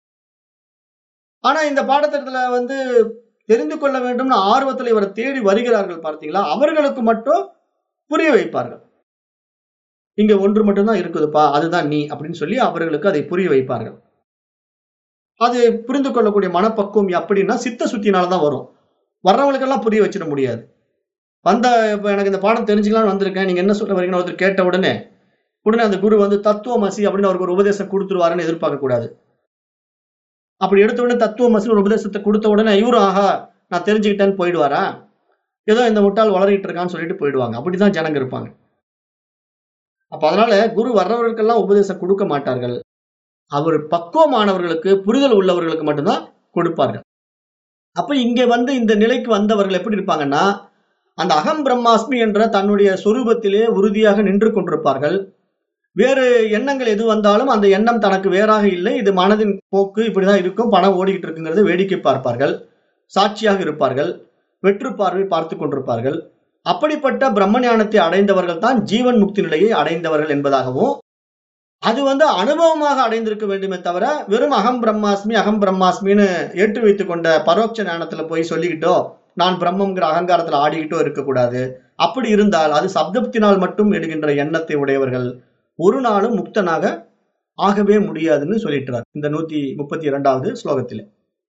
[SPEAKER 1] ஆனா இந்த பாடத்திட்டத்துல வந்து தெரிந்து கொள்ள வேண்டும்னு ஆர்வத்தில் இவரை தேடி வருகிறார்கள் பார்த்தீங்களா அவர்களுக்கு மட்டும் புரிய வைப்பார்கள் இங்க ஒன்று மட்டும்தான் இருக்குதுப்பா அதுதான் நீ அப்படின்னு சொல்லி அவர்களுக்கு அதை புரிய வைப்பார்கள் அது புரிந்து கொள்ளக்கூடிய மனப்பக்குவம் அப்படின்னா சித்த சுத்தினாலதான் வரும் வர்றவங்களுக்கெல்லாம் புரிய வச்சிட முடியாது வந்த இப்ப எனக்கு இந்த பாடம் தெரிஞ்சுக்கலாம்னு வந்திருக்கேன் நீங்க என்ன சொல்ல வரீங்கன்னு ஒருத்தர் கேட்ட உடனே உடனே அந்த குரு வந்து தத்துவமசி அப்படின்னு அவருக்கு ஒரு உபதேசம் கொடுத்துருவாருன்னு எதிர்பார்க்க கூடாது அப்படி எடுத்த உடனே தத்துவமசி ஒரு உபதேசத்தை கொடுத்த உடனே இவரும் ஆஹா நான் தெரிஞ்சுக்கிட்டேன்னு போயிடுவாரா ஏதோ இந்த முட்டாள் வளரிட்டு இருக்கான்னு சொல்லிட்டு போயிடுவாங்க அப்படிதான் ஜனங்க இருப்பாங்க அப்ப அதனால குரு வர்றவர்களுக்கெல்லாம் உபதேசம் கொடுக்க மாட்டார்கள் அவர் பக்குவமானவர்களுக்கு புரிதல் உள்ளவர்களுக்கு மட்டும்தான் கொடுப்பார்கள் அப்ப இங்க வந்து இந்த நிலைக்கு வந்தவர்கள் எப்படி இருப்பாங்கன்னா அந்த அகம் பிரம்மாஸ்மி என்ற தன்னுடைய சொரூபத்திலே உறுதியாக நின்று கொண்டிருப்பார்கள் வேறு எண்ணங்கள் எது வந்தாலும் அந்த எண்ணம் தனக்கு வேறாக இல்லை இது மனதின் போக்கு இப்படிதான் இருக்கும் பணம் ஓடிக்கிட்டு இருக்குங்கிறத வேடிக்கை பார்ப்பார்கள் சாட்சியாக இருப்பார்கள் வெற்று பார்வை பார்த்து கொண்டிருப்பார்கள் அப்படிப்பட்ட பிரம்ம ஞானத்தை அடைந்தவர்கள் தான் ஜீவன் முக்தி நிலையை அடைந்தவர்கள் என்பதாகவும் அது வந்து அனுபவமாக அடைந்திருக்க வேண்டுமே தவிர வெறும் அகம் பிரம்மாஸ்மி அகம் பிரம்மாஸ்மின்னு ஏற்று வைத்துக் கொண்ட பரோட்ச ஞானத்துல போய் சொல்லிக்கிட்டோ நான் பிரம்மங்கிற அகங்காரத்துல ஆடிக்கிட்டோ இருக்கக்கூடாது அப்படி இருந்தால் அது சப்தத்தினால் மட்டும் எடுக்கின்ற எண்ணத்தை உடையவர்கள் ஒரு நாளும் முக்தனாக ஆகவே முடியாதுன்னு சொல்லிட்டுறார் இந்த நூத்தி முப்பத்தி இரண்டாவது ஸ்லோகத்திலே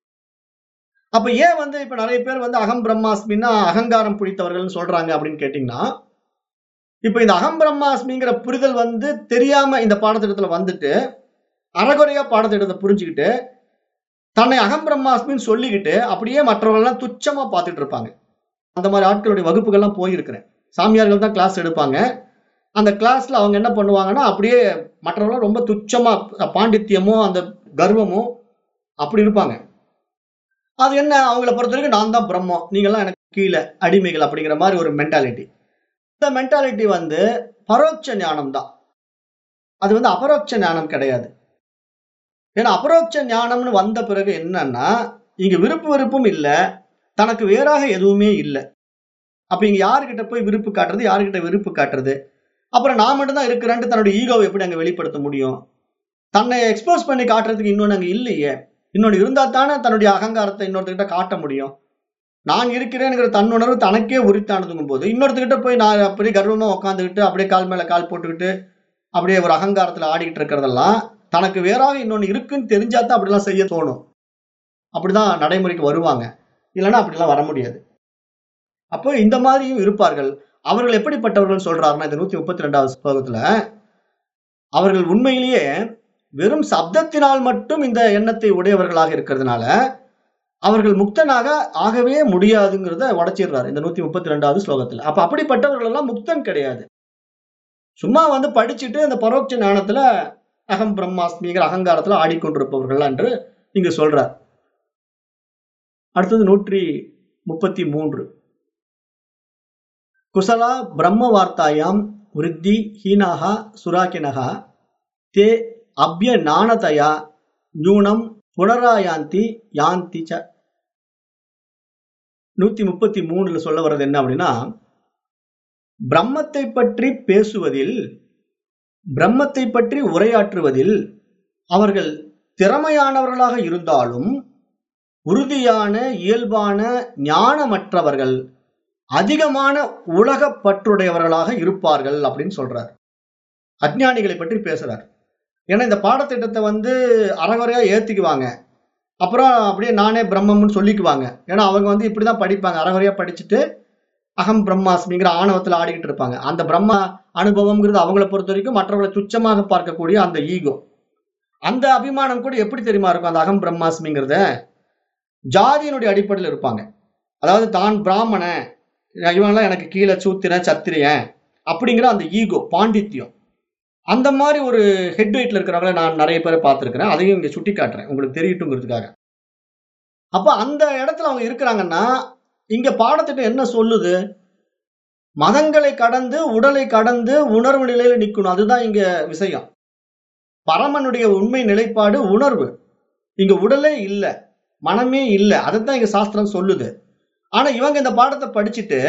[SPEAKER 1] அப்ப ஏன் வந்து இப்ப நிறைய பேர் வந்து அகம் பிரம்மாஸ்மின்னா அகங்காரம் பிடித்தவர்கள்னு சொல்றாங்க அப்படின்னு கேட்டீங்கன்னா இப்ப இந்த அகம் பிரம்மாஸ்மிங்கிற புரிதல் வந்து தெரியாம இந்த பாடத்திட்டத்துல வந்துட்டு அறகுறையா பாடத்திட்டத்தை புரிஞ்சுக்கிட்டு தன்னை அகம் பிரம்மாஸ்மின்னு சொல்லிக்கிட்டு அப்படியே மற்றவர்கள்லாம் துச்சமா பார்த்துட்டு இருப்பாங்க அந்த மாதிரி ஆட்களுடைய வகுப்புகள்லாம் போயிருக்கிறேன் சாமியார்கள் தான் கிளாஸ் எடுப்பாங்க அந்த கிளாஸ்ல அவங்க என்ன பண்ணுவாங்கன்னா அப்படியே மற்றவர்கள் ரொம்ப துச்சமா பாண்டித்யமோ அந்த கர்வமோ அப்படி இருப்பாங்க அது என்ன அவங்கள பொறுத்த வரைக்கும் நான் தான் பிரம்மம் நீங்கெல்லாம் எனக்கு கீழே அடிமைகள் அப்படிங்கிற மாதிரி ஒரு மென்டாலிட்டி இந்த மென்டாலிட்டி வந்து பரோட்ச ஞானம் தான் அது வந்து அபரோட்ச ஞானம் கிடையாது ஏன்னா அபரோட்ச ஞானம்னு வந்த பிறகு என்னன்னா இங்க விருப்பு வெறுப்பும் இல்லை தனக்கு வேறாக எதுவுமே இல்லை அப்ப இங்க யாருக்கிட்ட போய் விருப்பு காட்டுறது யாருக்கிட்ட விருப்பு காட்டுறது அப்புறம் நான் மட்டும்தான் இருக்கிறேன்ட்டு தன்னுடைய ஈகோவை எப்படி அங்க வெளிப்படுத்த முடியும் தன்னை எக்ஸ்போஸ் பண்ணி காட்டுறதுக்கு இன்னொன்று அங்க இல்லையே இன்னொன்று இருந்தா தானே தன்னுடைய அகங்காரத்தை இன்னொருத்தர்கிட்ட காட்ட முடியும் நான் இருக்கிறேங்கிற தன்னுணர்வு தனக்கே உரித்தானதுங்கும் போது இன்னொருத்தர்கிட்ட போய் நான் அப்படியே கர்வமா உட்காந்துக்கிட்டு அப்படியே கால் மேல கால் போட்டுக்கிட்டு அப்படியே ஒரு அகங்காரத்துல ஆடிக்கிட்டு இருக்கிறதெல்லாம் தனக்கு வேறாக இன்னொன்று இருக்குன்னு தெரிஞ்சா தான் அப்படிலாம் செய்ய தோணும் அப்படிதான் நடைமுறைக்கு வருவாங்க இல்லைன்னா அப்படிலாம் வர முடியாது அப்போ இந்த மாதிரியும் இருப்பார்கள் அவர்கள் எப்படிப்பட்டவர்கள் சொல்றாருன்னா இந்த நூத்தி முப்பத்தி ரெண்டாவது ஸ்லோகத்துல அவர்கள் உண்மையிலேயே வெறும் சப்தத்தினால் மட்டும் இந்த எண்ணத்தை உடையவர்களாக இருக்கிறதுனால அவர்கள் முக்தனாக ஆகவே முடியாதுங்கிறத உடைச்சிடுறாரு இந்த நூத்தி முப்பத்தி ரெண்டாவது ஸ்லோகத்துல அப்ப அப்படிப்பட்டவர்கள் எல்லாம் முக்தன் கிடையாது சும்மா வந்து படிச்சுட்டு அந்த பரோட்ச ஞானத்துல அகம் பிரம்மாஸ்மிங்கிற அகங்காரத்துல ஆடிக்கொண்டிருப்பவர்கள் என்று இங்கு சொல்றார் அடுத்தது நூற்றி முப்பத்தி மூன்று குசலா பிரம்ம வார்த்தாயாம் விருத்தி ஹீனாக சுராக்கினகா தே அபிய நாணதயா நியூனம் புனராயாந்தி யாந்தி ச நூத்தி முப்பத்தி மூணுல சொல்ல வர்றது என்ன அப்படின்னா பிரம்மத்தை பற்றி பேசுவதில் பிரம்மத்தை பற்றி உரையாற்றுவதில் அவர்கள் திறமையானவர்களாக இருந்தாலும் உறுதியான இயல்பான ஞானமற்றவர்கள் அதிகமான உலக பற்றுடையவர்களாக இருப்பார்கள் அப்படின்னு சொல்றார் அஜ்ஞானிகளை பற்றி பேசுறார் ஏன்னா இந்த பாடத்திட்டத்தை வந்து அறகுறையா ஏத்திக்குவாங்க அப்புறம் அப்படியே நானே பிரம்மம்னு சொல்லிக்குவாங்க ஏன்னா அவங்க வந்து இப்படிதான் படிப்பாங்க அறகுறையா படிச்சுட்டு அகம் பிரம்மாஸ்மிங்கிற ஆணவத்துல ஆடிக்கிட்டு இருப்பாங்க அந்த பிரம்ம அனுபவம்ங்கிறது அவங்கள பொறுத்த வரைக்கும் மற்றவர்களை துச்சமாக பார்க்கக்கூடிய அந்த ஈகோ அந்த அபிமானம் கூட எப்படி தெரியுமா இருக்கும் அந்த அகம் பிரம்மாஸ்மிங்கிறத ஜாதியினுடைய அடிப்படையில் இருப்பாங்க அதாவது தான் பிராமணன் இவன்லாம் எனக்கு கீழே சூத்திரன் சத்திரியன் அப்படிங்கிற அந்த ஈகோ பாண்டித்யம் அந்த மாதிரி ஒரு ஹெட் வெயிட்ல இருக்கிறவங்கள நான் நிறைய பேரை பார்த்துருக்கிறேன் அதையும் இங்க சுட்டி காட்டுறேன் உங்களுக்கு தெரியட்டுங்கிறதுக்காக அப்ப அந்த இடத்துல அவங்க இருக்கிறாங்கன்னா இங்க பாடத்திட்டம் என்ன சொல்லுது மதங்களை கடந்து உடலை கடந்து உணர்வு நிலையில நிக்கணும் அதுதான் இங்க விஷயம் பரமனுடைய உண்மை நிலைப்பாடு உணர்வு இங்க உடலே இல்லை மனமே இல்லை அதைத்தான் இங்க சாஸ்திரம் சொல்லுது ஆனா இவங்க இந்த பாடத்தை படிச்சுட்டு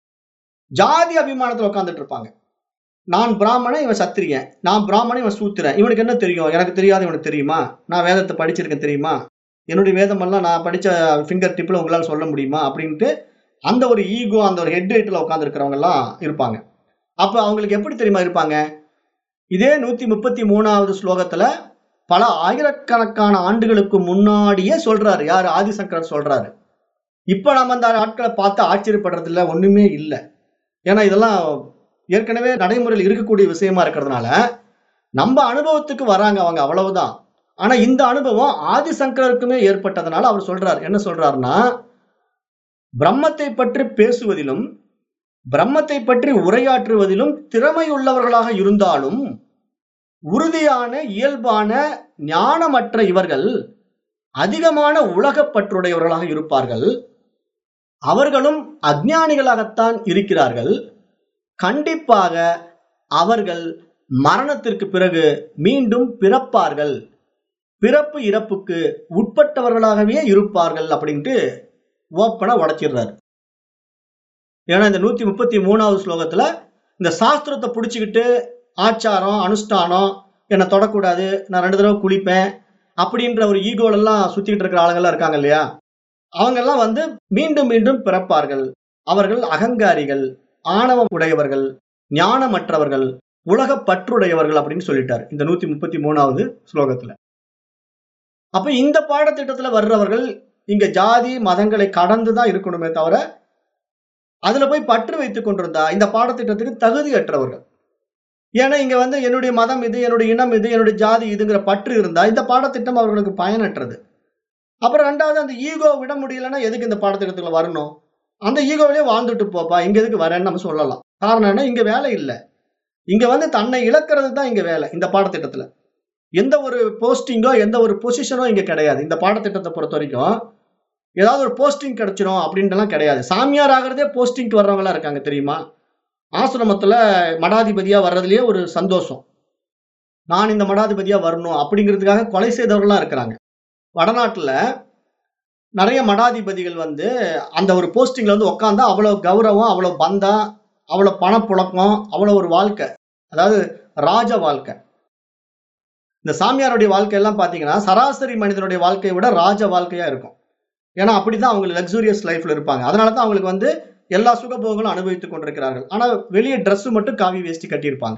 [SPEAKER 1] ஜாதி அபிமானத்துல உட்காந்துட்டு இருப்பாங்க நான் பிராமணன் இவன் சத்திரியன் நான் பிராமணன் இவன் சூத்திரன் இவனுக்கு என்ன தெரியும் எனக்கு தெரியாது இவனுக்கு தெரியுமா நான் வேதத்தை படிச்சிருக்கேன் தெரியுமா என்னுடைய வேதமெல்லாம் நான் படிச்ச ஃபிங்கர் டிப்ல உங்களால சொல்ல முடியுமா அப்படின்ட்டு அந்த ஒரு ஈகோ அந்த ஒரு ஹெட் வெயிட்ல உட்கார்ந்து இருக்கிறவங்க எல்லாம் இருப்பாங்க அப்ப அவங்களுக்கு எப்படி தெரியுமா இருப்பாங்க இதே நூத்தி முப்பத்தி மூணாவது ஸ்லோகத்துல பல ஆயிரக்கணக்கான ஆண்டுகளுக்கு முன்னாடியே சொல்றாரு யாரு ஆதிசங்கரர் சொல்றாரு இப்ப நம்ம அந்த ஆட்களை பார்த்து ஆச்சரியப்படுறது இல்ல ஒண்ணுமே இல்லை ஏன்னா இதெல்லாம் ஏற்கனவே நடைமுறையில் இருக்கக்கூடிய விஷயமா இருக்கிறதுனால நம்ம அனுபவத்துக்கு வராங்க அவங்க அவ்வளவுதான் ஆனா இந்த அனுபவம் ஆதிசங்கருக்குமே ஏற்பட்டதுனால அவர் சொல்றார் என்ன சொல்றாருன்னா பிரம்மத்தை பற்றி பேசுவதிலும் பிரம்மத்தை பற்றி உரையாற்றுவதிலும் திறமை உள்ளவர்களாக இருந்தாலும் உறுதியான இயல்பான ஞானமற்ற இவர்கள் அதிகமான உலகப்பற்றுடையவர்களாக இருப்பார்கள் அவர்களும் அஜ்ஞானிகளாகத்தான் இருக்கிறார்கள் கண்டிப்பாக அவர்கள் மரணத்திற்கு பிறகு மீண்டும் பிறப்பார்கள் பிறப்பு இறப்புக்கு உட்பட்டவர்களாகவே இருப்பார்கள் அப்படின்ட்டு ஓப்பனா உடைச்சிடுறாரு ஏன்னா இந்த நூத்தி முப்பத்தி மூணாவது ஸ்லோகத்துல இந்த சாஸ்திரத்தை பிடிச்சுக்கிட்டு ஆச்சாரம் அனுஷ்டானம் என்னை தொடக்கூடாது நான் ரெண்டு தடவை குளிப்பேன் அப்படின்ற ஒரு ஈகோல எல்லாம் சுத்திட்டு இருக்கிற ஆளுங்கெல்லாம் இருக்காங்க இல்லையா அவங்க எல்லாம் வந்து மீண்டும் மீண்டும் பிறப்பார்கள் அவர்கள் அகங்காரிகள் ஆணவம் உடையவர்கள் ஞானமற்றவர்கள் உலக பற்றுடையவர்கள் அப்படின்னு சொல்லிட்டார் இந்த நூத்தி முப்பத்தி மூணாவது ஸ்லோகத்துல அப்ப இந்த பாடத்திட்டத்துல வர்றவர்கள் இங்க ஜாதி மதங்களை கடந்துதான் இருக்கணுமே தவிர அதுல போய் பற்று வைத்துக் கொண்டிருந்தா இந்த பாடத்திட்டத்துக்கு தகுதியற்றவர்கள் ஏன்னா இங்க வந்து என்னுடைய மதம் இது என்னுடைய இனம் இது என்னுடைய ஜாதி இதுங்கிற பற்று இருந்தா இந்த பாடத்திட்டம் அவர்களுக்கு பயனற்றது அப்புறம் ரெண்டாவது அந்த ஈகோ விட முடியலன்னா எதுக்கு இந்த பாடத்திட்டத்துல வரணும் அந்த ஈகோவிலேயே வாழ்ந்துட்டு போப்பா இங்க எதுக்கு வரேன்னு நம்ம சொல்லலாம் காரணம் என்ன இங்க வேலை இல்லை இங்க வந்து தன்னை இழக்கிறது தான் இங்க வேலை இந்த பாடத்திட்டத்துல எந்த ஒரு போஸ்டிங்கோ எந்த ஒரு பொசிஷனோ இங்க கிடையாது இந்த பாடத்திட்டத்தை பொறுத்த வரைக்கும் ஏதாவது ஒரு போஸ்டிங் கிடைச்சிரும் அப்படின்ட்டுலாம் கிடையாது சாமியார் ஆகிறதே போஸ்டிங்க்கு வர்றவங்களா இருக்காங்க தெரியுமா ஆசிரமத்துல மடாதிபதியா வர்றதுலயே ஒரு சந்தோஷம் நான் இந்த மடாதிபதியா வரணும் அப்படிங்கிறதுக்காக கொலை செய்தவர்கள்லாம் இருக்கிறாங்க வடநாட்டுல நிறைய மடாதிபதிகள் வந்து அந்த ஒரு போஸ்டிங்ல வந்து உட்காந்தா அவ்வளவு கௌரவம் அவ்வளவு பந்தா அவ்வளவு பணப்புழக்கம் அவ்வளவு ஒரு வாழ்க்கை அதாவது ராஜ வாழ்க்கை இந்த சாமியாருடைய வாழ்க்கை எல்லாம் பாத்தீங்கன்னா சராசரி மனிதனுடைய வாழ்க்கையை விட ராஜ வாழ்க்கையா இருக்கும் ஏன்னா அப்படிதான் அவங்க லக்ஸூரியஸ் லைஃப்ல இருப்பாங்க அதனாலதான் அவங்களுக்கு வந்து எல்லா சுகபோகங்களும் அனுபவித்துக் கொண்டிருக்கிறார்கள் ஆனா வெளியே Dress மட்டும் காவி வேஷ்டி கட்டியிருப்பாங்க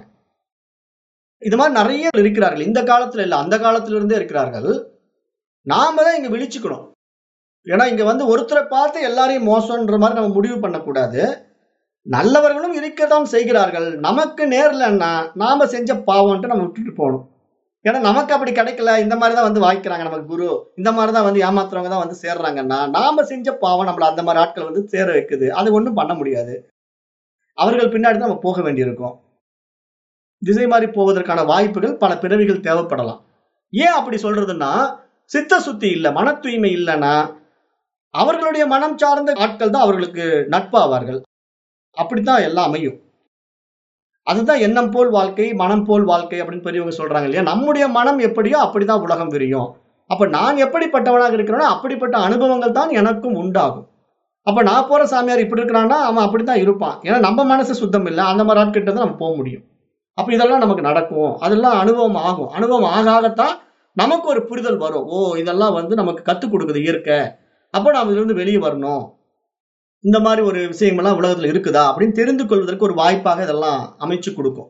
[SPEAKER 1] இது மாதிரி நிறைய இருக்கிறார்கள் இந்த காலத்துல இல்ல அந்த காலத்துல இருந்தே இருக்கிறார்கள் நாம தான் இங்க விழிச்சுக்கணும் ஏன்னா இங்க வந்து ஒருத்தரை பார்த்து எல்லாரையும் மோசம்ன்ற மாதிரி நம்ம முடிவு பண்ணக்கூடாது நல்லவர்களும் இருக்கத்தான் செய்கிறார்கள் நமக்கு நேரலன்னா நாம செஞ்ச பாவம்ன்ட்டு நம்ம விட்டுட்டு போகணும் ஏன்னா நமக்கு அப்படி கிடைக்கல இந்த மாதிரி தான் வந்து வாய்க்கிறாங்க நமக்கு குரு இந்த மாதிரி தான் வந்து ஏமாத்துறவங்க தான் வந்து சேர்றாங்கன்னா நாம செஞ்ச பாவம் நம்மள அந்த மாதிரி ஆட்கள் வந்து சேர வைக்குது அது ஒண்ணும் பண்ண முடியாது அவர்கள் பின்னாடி தான் நம்ம போக வேண்டியிருக்கும் திசை மாறி போவதற்கான வாய்ப்புகள் பல பிறவிகள் தேவைப்படலாம் ஏன் அப்படி சொல்றதுன்னா சித்த சுத்தி இல்ல மன தூய்மை இல்லைன்னா அவர்களுடைய மனம் சார்ந்த ஆட்கள் தான் அவர்களுக்கு நட்பாவார்கள் அப்படித்தான் எல்லாம் அமையும் அதுதான் எண்ணம் போல் வாழ்க்கை மனம் போல் வாழ்க்கை அப்படின்னு பெரியவங்க சொல்றாங்க இல்லையா நம்முடைய மனம் எப்படியோ அப்படிதான் உலகம் விரியும் அப்ப நான் எப்படிப்பட்டவனாக இருக்கிறேனோ அப்படிப்பட்ட அனுபவங்கள் தான் எனக்கும் உண்டாகும் அப்ப நான் போற சாமியார் இப்படி இருக்கிறான்னா அவன் அப்படித்தான் இருப்பான் ஏன்னா நம்ம மனசு சுத்தம் இல்லை அந்த மாதிரி ஆட்கிட்ட தான் நம்ம போக முடியும் அப்ப இதெல்லாம் நமக்கு நடக்கும் அதெல்லாம் அனுபவம் ஆகும் அனுபவம் ஆக ஆகத்தான் நமக்கு ஒரு புரிதல் வரும் ஓ இதெல்லாம் வந்து நமக்கு கத்துக் கொடுக்குது இயற்கை அப்போ நாம இதுல இருந்து வெளியே வரணும் இந்த மாதிரி ஒரு விஷயங்கள்லாம் உலகத்துல இருக்குதா அப்படின்னு தெரிந்து கொள்வதற்கு ஒரு வாய்ப்பாக இதெல்லாம் அமைச்சு கொடுக்கும்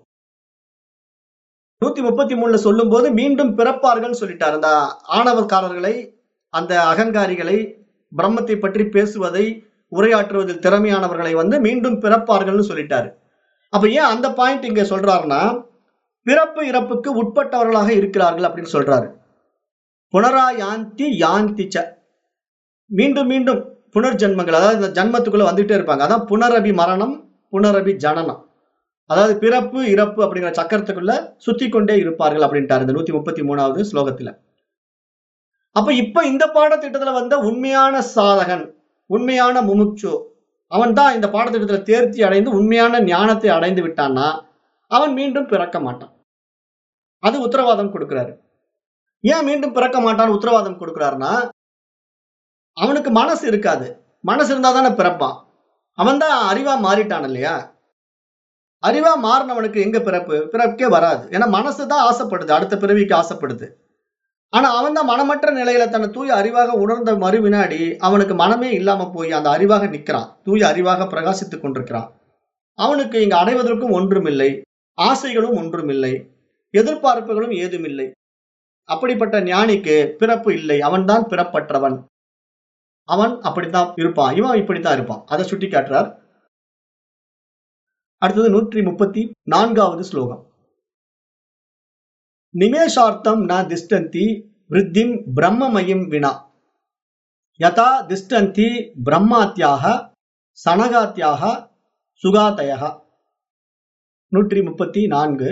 [SPEAKER 1] நூத்தி முப்பத்தி மூணுல சொல்லும் போது மீண்டும் பிறப்பார்கள் சொல்லிட்டார் அந்த ஆணவக்காரர்களை அந்த அகங்காரிகளை பிரம்மத்தை பற்றி பேசுவதை உரையாற்றுவதில் திறமையானவர்களை வந்து மீண்டும் பிறப்பார்கள்னு சொல்லிட்டாரு அப்ப ஏன் அந்த பாயிண்ட் இங்க சொல்றாருன்னா பிறப்பு இறப்புக்கு உட்பட்டவர்களாக இருக்கிறார்கள் அப்படின்னு சொல்றாரு புனரா யாந்தி யாந்தி ச மீண்டும் மீண்டும் புனர்ஜென்மங்கள் அதாவது இந்த ஜன்மத்துக்குள்ள வந்துட்டே இருப்பாங்க அதான் புனரபி மரணம் புனரபி ஜனனம் அதாவது பிறப்பு இறப்பு அப்படிங்கிற சக்கரத்துக்குள்ள சுத்தி கொண்டே இருப்பார்கள் அப்படின்ட்டாரு இந்த நூத்தி முப்பத்தி மூணாவது ஸ்லோகத்துல அப்ப இப்ப இந்த பாடத்திட்டத்துல வந்த உண்மையான சாதகன் உண்மையான முமுட்சு அவன் தான் இந்த பாடத்திட்டத்துல தேர்ச்சி அடைந்து உண்மையான ஞானத்தை அடைந்து விட்டான்னா அவன் மீண்டும் பிறக்க மாட்டான் அது உத்தரவாதம் கொடுக்கிறாரு ஏன் மீண்டும் பிறக்க மாட்டான்னு உத்தரவாதம் கொடுக்கிறாருன்னா அவனுக்கு மனசு இருக்காது மனசு இருந்தா தானே பிறப்பான் அவன் தான் அறிவா மாறிட்டான் இல்லையா அறிவா மாறினவனுக்கு எங்க பிறப்பு பிறப்பே வராது ஏன்னா மனசு தான் ஆசைப்படுது அடுத்த பிறவிக்கு ஆசைப்படுது ஆனா அவன் தான் மனமற்ற நிலையில தன்னை தூய அறிவாக உணர்ந்த மறு வினாடி அவனுக்கு மனமே இல்லாம போய் அந்த அறிவாக நிக்கிறான் தூய அறிவாக பிரகாசித்துக் கொண்டிருக்கிறான் அவனுக்கு இங்க அடைவதற்கும் ஒன்றுமில்லை ஆசைகளும் ஒன்றுமில்லை எதிர்பார்ப்புகளும் ஏதுமில்லை அப்படிப்பட்ட ஞானிக்கு பிறப்பு இல்லை அவன்தான் பிறப்பற்றவன் அவன் அப்படித்தான் இருப்பான் இவன் இப்படித்தான் இருப்பான் அதை சுட்டி காட்டுறார் அடுத்தது நூற்றி முப்பத்தி நான்காவது ஸ்லோகம் நிமேஷார்த்தம் ந திஷ்டந்தி விருத்திம் பிரம்மமயம் வினா யதா திஷ்டந்தி பிரம்மாத்தியாக சனகாத்தியாக சுகாதய நூற்றி முப்பத்தி நான்கு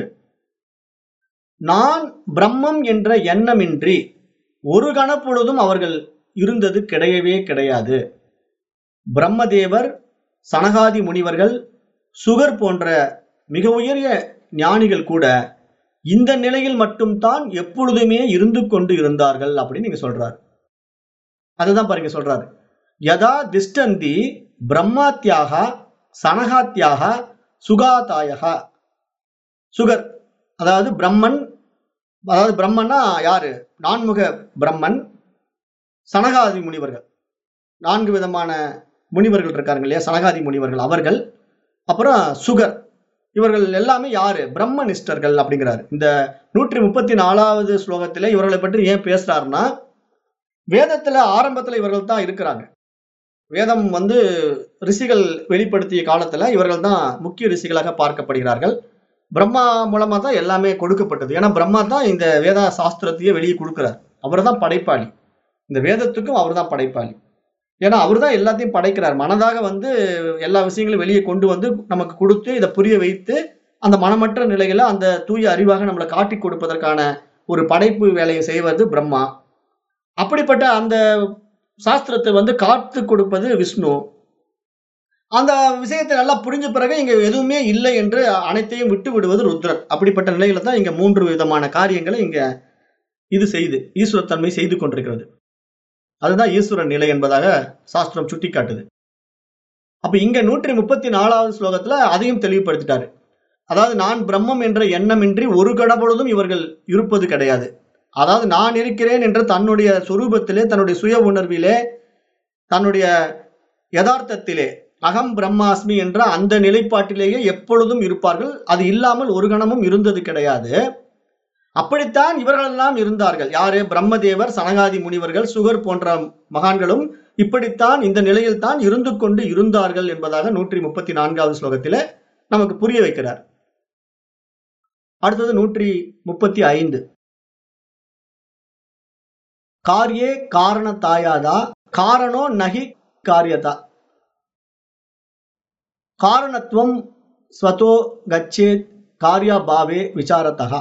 [SPEAKER 1] நான் பிரம்மம் என்ற எண்ணமின்றி ஒரு கணப்பொழுதும் அவர்கள் இருந்தது கிடையவே கிடையாது பிரம்மதேவர் சனகாதி முனிவர்கள் சுகர் போன்ற மிக உயரிய ஞானிகள் கூட இந்த நிலையில் மட்டும்தான் எப்பொழுதுமே இருந்து கொண்டு இருந்தார்கள் அப்படின்னு நீங்க சொல்றாரு அதுதான் பாருங்க சொல்றாரு யதா திஷ்டந்தி பிரம்மாத்தியாக சனகாத்தியாக சுகாதாயக சுகர் அதாவது பிரம்மன் அதாவது பிரம்மன்னா யாரு நான்முக பிரம்மன் சனகாதி முனிவர்கள் நான்கு விதமான முனிவர்கள் இருக்காங்க இல்லையா சனகாதி முனிவர்கள் அவர்கள் அப்புறம் சுகர் இவர்கள் எல்லாமே யாரு பிரம்மனிஷ்டர்கள் அப்படிங்கிறாரு இந்த நூற்றி முப்பத்தி நாலாவது ஸ்லோகத்துல இவர்களை பற்றி ஏன் பேசுறாருன்னா வேதத்துல ஆரம்பத்துல இவர்கள் தான் இருக்கிறாங்க வேதம் வந்து ரிஷிகள் வெளிப்படுத்திய காலத்துல இவர்கள் தான் முக்கிய ரிஷிகளாக பார்க்கப்படுகிறார்கள் பிரம்மா மூலமா தான் எல்லாமே கொடுக்கப்பட்டது ஏன்னா பிரம்மா தான் இந்த வேத சாஸ்திரத்தையே வெளியே கொடுக்கிறார் அவர் தான் படைப்பாளி இந்த வேதத்துக்கும் அவர் தான் படைப்பாளி ஏன்னா அவர் தான் எல்லாத்தையும் படைக்கிறார் மனதாக வந்து எல்லா விஷயங்களும் வெளியே கொண்டு வந்து நமக்கு கொடுத்து இதை புரிய வைத்து அந்த மனமற்ற நிலையில அந்த தூய அறிவாக நம்மளை காட்டி கொடுப்பதற்கான ஒரு படைப்பு வேலையை செய்வது பிரம்மா அப்படிப்பட்ட அந்த சாஸ்திரத்தை வந்து காத்து கொடுப்பது விஷ்ணு அந்த விஷயத்தை நல்லா புரிஞ்ச பிறகு இங்க எதுவுமே இல்லை என்று அனைத்தையும் விட்டு விடுவது ருத்ரன் அப்படிப்பட்ட நிலையில தான் இங்க மூன்று விதமான காரியங்களை இங்க இது செய்து ஈஸ்வரத்தன்மை செய்து கொண்டிருக்கிறது அதுதான் ஈஸ்வர நிலை என்பதாக சாஸ்திரம் சுட்டிக்காட்டுது அப்ப இங்க நூற்றி முப்பத்தி நாலாவது ஸ்லோகத்துல அதையும் தெளிவுபடுத்திட்டாரு அதாவது நான் பிரம்மம் என்ற எண்ணமின்றி ஒரு கடப்பொழுதும் இவர்கள் இருப்பது கிடையாது அதாவது நான் இருக்கிறேன் என்ற தன்னுடைய சொரூபத்திலே தன்னுடைய சுய உணர்விலே தன்னுடைய யதார்த்தத்திலே அகம் பிரம்மாஸ்மி என்ற அந்த நிலைப்பாட்டிலேயே எப்பொழுதும் இருப்பார்கள் அது இல்லாமல் ஒரு கணமும் இருந்தது கிடையாது அப்படித்தான் இவர்களெல்லாம் இருந்தார்கள் யாரு பிரம்மதேவர் சனகாதி முனிவர்கள் சுகர் போன்ற மகான்களும் இப்படித்தான் இந்த நிலையில் தான் இருந்து கொண்டு இருந்தார்கள் என்பதாக நூற்றி முப்பத்தி நான்காவது ஸ்லோகத்தில நமக்கு புரிய வைக்கிறார் அடுத்தது நூற்றி முப்பத்தி ஐந்து காரியே காரண தாயாதா காரணோ நகி காரியதா காரணத்துவம் ஸ்வதோ கச்சேத் காரியா பாவே விசாரத்தகா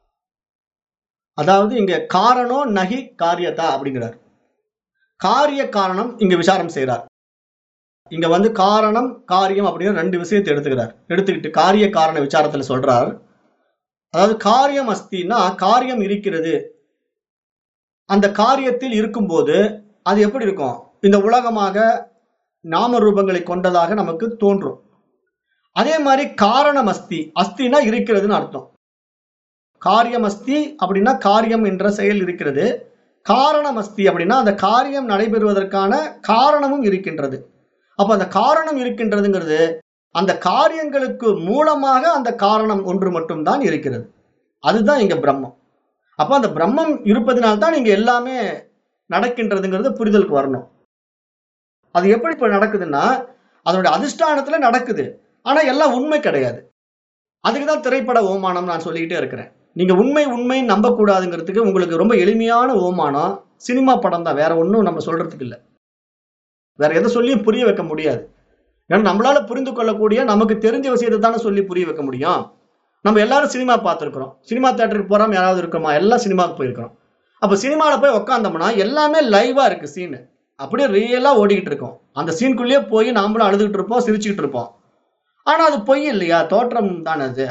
[SPEAKER 1] அதாவது இங்க காரணோ நகி காரியதா அப்படிங்கிறார் காரிய காரணம் இங்க விசாரம் செய்கிறார் இங்க வந்து காரணம் காரியம் அப்படின்னு ரெண்டு விஷயத்தை எடுத்துக்கிறார் எடுத்துக்கிட்டு காரிய காரண விசாரத்துல சொல்றார் அதாவது காரியம் அஸ்தின்னா காரியம் இருக்கிறது அந்த காரியத்தில் இருக்கும்போது அது எப்படி இருக்கும் இந்த உலகமாக நாம ரூபங்களை கொண்டதாக நமக்கு தோன்றும் அதே மாதிரி காரணம் அஸ்தி அஸ்தினா இருக்கிறதுன்னு அர்த்தம் காரியம் அஸ்தி அப்படின்னா காரியம் என்ற செயல் இருக்கிறது காரணம் அஸ்தி அப்படின்னா அந்த காரியம் நடைபெறுவதற்கான காரணமும் இருக்கின்றது அப்ப அந்த காரணம் இருக்கின்றதுங்கிறது அந்த காரியங்களுக்கு மூலமாக அந்த காரணம் ஒன்று மட்டும்தான் இருக்கிறது அதுதான் இங்க பிரம்மம் அப்ப அந்த பிரம்மம் இருப்பதனால்தான் இங்க எல்லாமே நடக்கின்றதுங்கிறது புரிதலுக்கு வரணும் அது எப்படி இப்ப நடக்குதுன்னா அதனுடைய அதிஷ்டானத்துல நடக்குது ஆனா எல்லாம் உண்மை கிடையாது அதுக்குதான் திரைப்பட ஓமானம் நான் சொல்லிக்கிட்டே இருக்கிறேன் நீங்க உண்மை உண்மை நம்பக்கூடாதுங்கிறதுக்கு உங்களுக்கு ரொம்ப எளிமையான ஓமானம் சினிமா படம் தான் வேற ஒன்றும் நம்ம சொல்றதுக்கு இல்லை வேற எதை சொல்லியும் புரிய வைக்க முடியாது ஏன்னா நம்மளால புரிந்து கொள்ளக்கூடிய நமக்கு தெரிஞ்ச விஷயத்தை தானே சொல்லி புரிய வைக்க முடியும் நம்ம எல்லாரும் சினிமா பார்த்துருக்குறோம் சினிமா தேட்டருக்கு போறாம யாராவது இருக்கோமா எல்லாம் சினிமாவுக்கு போயிருக்கிறோம் அப்ப சினிமால போய் உக்காந்தோம்னா எல்லாமே லைவா இருக்கு சீனு அப்படியே ரியலா ஓடிக்கிட்டு இருக்கோம் அந்த சீனுக்குள்ளேயே போய் நாமளும் அழுதுகிட்டு இருப்போம் சிரிச்சுக்கிட்டு இருப்போம் ஆனா அது பொய் இல்லையா தோற்றம் தானே அது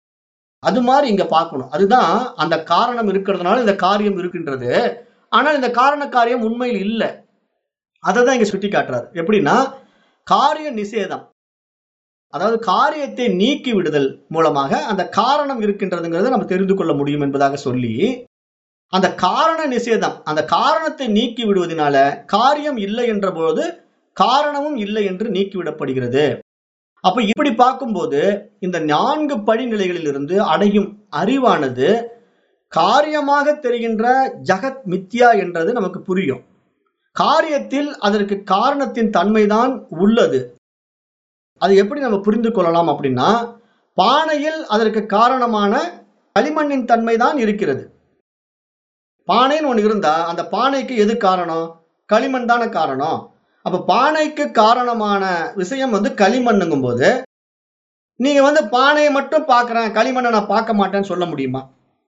[SPEAKER 1] அது மாதிரி இங்க பார்க்கணும் அதுதான் அந்த காரணம் இருக்கிறதுனால இந்த காரியம் இருக்கின்றது ஆனால் இந்த காரண காரியம் உண்மையில் இல்லை அதை தான் இங்க சுட்டி காட்டுறாரு எப்படின்னா காரிய நிஷேதம் அதாவது காரியத்தை நீக்கி விடுதல் மூலமாக அந்த காரணம் இருக்கின்றதுங்கிறத நம்ம தெரிந்து கொள்ள முடியும் என்பதாக சொல்லி அந்த காரண நிஷேதம் அந்த காரணத்தை நீக்கி விடுவதனால காரியம் இல்லை என்ற போது காரணமும் இல்லை என்று நீக்கிவிடப்படுகிறது அப்ப இப்படி பார்க்கும்போது இந்த நான்கு படிநிலைகளிலிருந்து அடையும் அறிவானது காரியமாக தெரிகின்ற ஜகத் மித்யா என்றது நமக்கு புரியும் காரியத்தில் அதற்கு காரணத்தின் தன்மைதான் உள்ளது அது எப்படி நம்ம புரிந்து கொள்ளலாம் அப்படின்னா பானையில் அதற்கு காரணமான களிமண்ணின் தன்மை தான் இருக்கிறது பானைன்னு ஒன்று இருந்தா அந்த பானைக்கு எது காரணம் களிமண் தானே காரணம் அப்ப பானைக்கு காரணமான விஷயம் வந்து களிமண்ணுங்கும் போது நீங்க வந்து பானையை மட்டும் பார்க்கறேன் களிமண்ணை நான் பார்க்க மாட்டேன்னு சொல்ல முடியுமா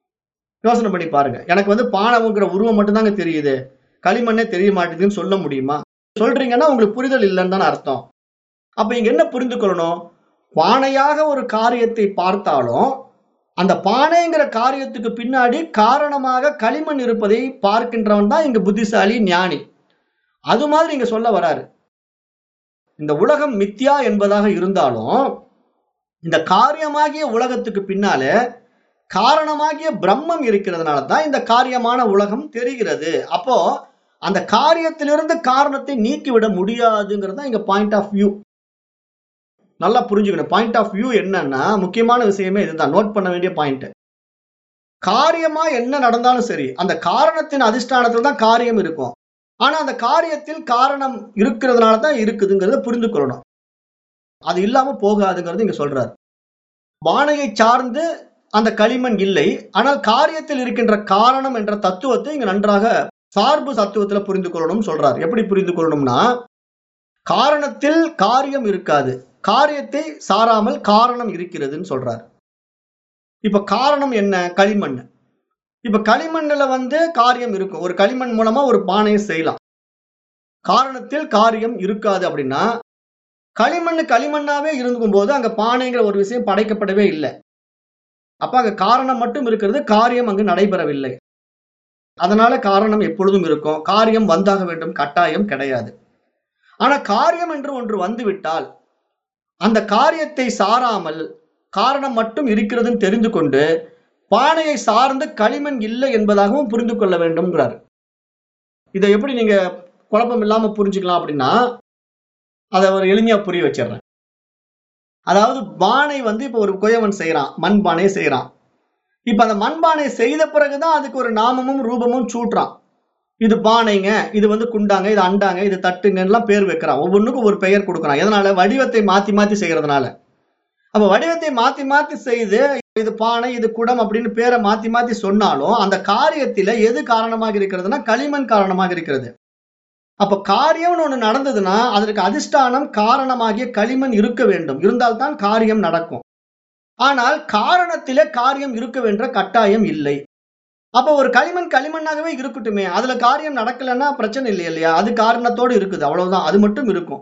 [SPEAKER 1] யோசனை பண்ணி பாருங்க எனக்கு வந்து பானைங்கிற உருவம் மட்டும்தாங்க தெரியுது களிமண்ணே தெரிய மாட்டேங்குதுன்னு சொல்ல முடியுமா சொல்றீங்கன்னா உங்களுக்கு புரிதல் இல்லைன்னு தானே அர்த்தம் அப்ப இங்க என்ன புரிந்து கொள்ளணும் பானையாக ஒரு காரியத்தை பார்த்தாலும் அந்த பானைங்கிற காரியத்துக்கு பின்னாடி காரணமாக களிமண் இருப்பதை பார்க்கின்றவன் தான் இங்க புத்திசாலி ஞானி அது மாதிரி இங்க சொல்ல வராரு இந்த உலகம் மித்யா என்பதாக இருந்தாலும் இந்த காரியமாகிய உலகத்துக்கு பின்னாலே காரணமாகிய பிரம்மம் இருக்கிறதுனால தான் இந்த காரியமான உலகம் தெரிகிறது அப்போ அந்த காரியத்திலிருந்து காரணத்தை நீக்கிவிட முடியாதுங்கிறது தான் இங்க பாயிண்ட் ஆஃப் வியூ நல்லா புரிஞ்சுக்கணும் பாயிண்ட் ஆஃப் வியூ என்னன்னா முக்கியமான விஷயமே இதுதான் நோட் பண்ண வேண்டிய பாயிண்ட் காரியமா என்ன நடந்தாலும் சரி அந்த காரணத்தின் அதிஷ்டானத்தில் தான் காரியம் இருக்கும் ஆனா அந்த காரியத்தில் காரணம் இருக்கிறதுனால தான் இருக்குதுங்கிறத புரிந்து கொள்ளணும் அது இல்லாம போகாதுங்கிறது இங்க சொல்றாரு பானையை சார்ந்து அந்த களிமண் இல்லை ஆனால் காரியத்தில் இருக்கின்ற காரணம் என்ற தத்துவத்தை இங்க நன்றாக சார்பு தத்துவத்துல புரிந்து கொள்ளணும் சொல்றார் எப்படி புரிந்து கொள்ளணும்னா காரணத்தில் காரியம் இருக்காது காரியத்தை சாராமல் காரணம் இருக்கிறதுன்னு சொல்றார் இப்ப காரணம் என்ன களிமண் இப்ப களிமண்ணுல வந்து காரியம் இருக்கும் ஒரு களிமண் மூலமா ஒரு பானையை செய்யலாம் காரணத்தில் காரியம் இருக்காது அப்படின்னா களிமண் களிமண்ணாவே இருக்கும் போது அங்க பானைங்கிற ஒரு விஷயம் படைக்கப்படவே இல்லை அப்ப அங்க காரணம் மட்டும் இருக்கிறது காரியம் அங்கு நடைபெறவில்லை அதனால காரணம் எப்பொழுதும் இருக்கும் காரியம் வந்தாக வேண்டும் கட்டாயம் கிடையாது ஆனா காரியம் என்று ஒன்று வந்துவிட்டால் அந்த காரியத்தை சாராமல் காரணம் மட்டும் இருக்கிறதுன்னு தெரிந்து கொண்டு பானையை சார்ந்து களிமண் இல்லை என்பதாகவும் புரிந்து கொள்ள வேண்டும்ங்கிறார் இதை எப்படி நீங்க குழப்பம் இல்லாம புரிஞ்சுக்கலாம் அப்படின்னா அதை ஒரு எளிமையா புரிய வச்சிடுறேன் அதாவது பானை வந்து இப்ப ஒரு குயவன் செய்யறான் மண் பானையை செய்யறான் இப்ப அந்த மண்பானை செய்த பிறகுதான் அதுக்கு ஒரு நாமமும் ரூபமும் சூட்டுறான் இது பானைங்க இது வந்து குண்டாங்க இது அண்டாங்க இது தட்டுங்கன்னு எல்லாம் பேர் வைக்கிறான் ஒவ்வொன்றுக்கும் ஒரு பெயர் கொடுக்குறான் எதனால வடிவத்தை மாத்தி மாத்தி செய்யறதுனால அப்ப வடிவத்தை மாத்தி மாத்தி செய்து இது பானை இது குடம் அப்படின்னு பேரை மாத்தி மாத்தி சொன்னாலும் அந்த காரியத்தில எது காரணமாக இருக்கிறதுனா களிமண் காரணமாக இருக்கிறது அப்ப காரியம்னு ஒண்ணு நடந்ததுன்னா அதற்கு அதிஷ்டானம் காரணமாகிய களிமண் இருக்க வேண்டும் இருந்தால்தான் காரியம் நடக்கும் ஆனால் காரணத்திலே காரியம் இருக்க வேண்ட கட்டாயம் இல்லை அப்ப ஒரு களிமண் களிமண்ணாகவே இருக்கட்டுமே அதுல காரியம் நடக்கலைன்னா பிரச்சனை இல்லை இல்லையா அது காரணத்தோடு இருக்குது அவ்வளவுதான் அது மட்டும் இருக்கும்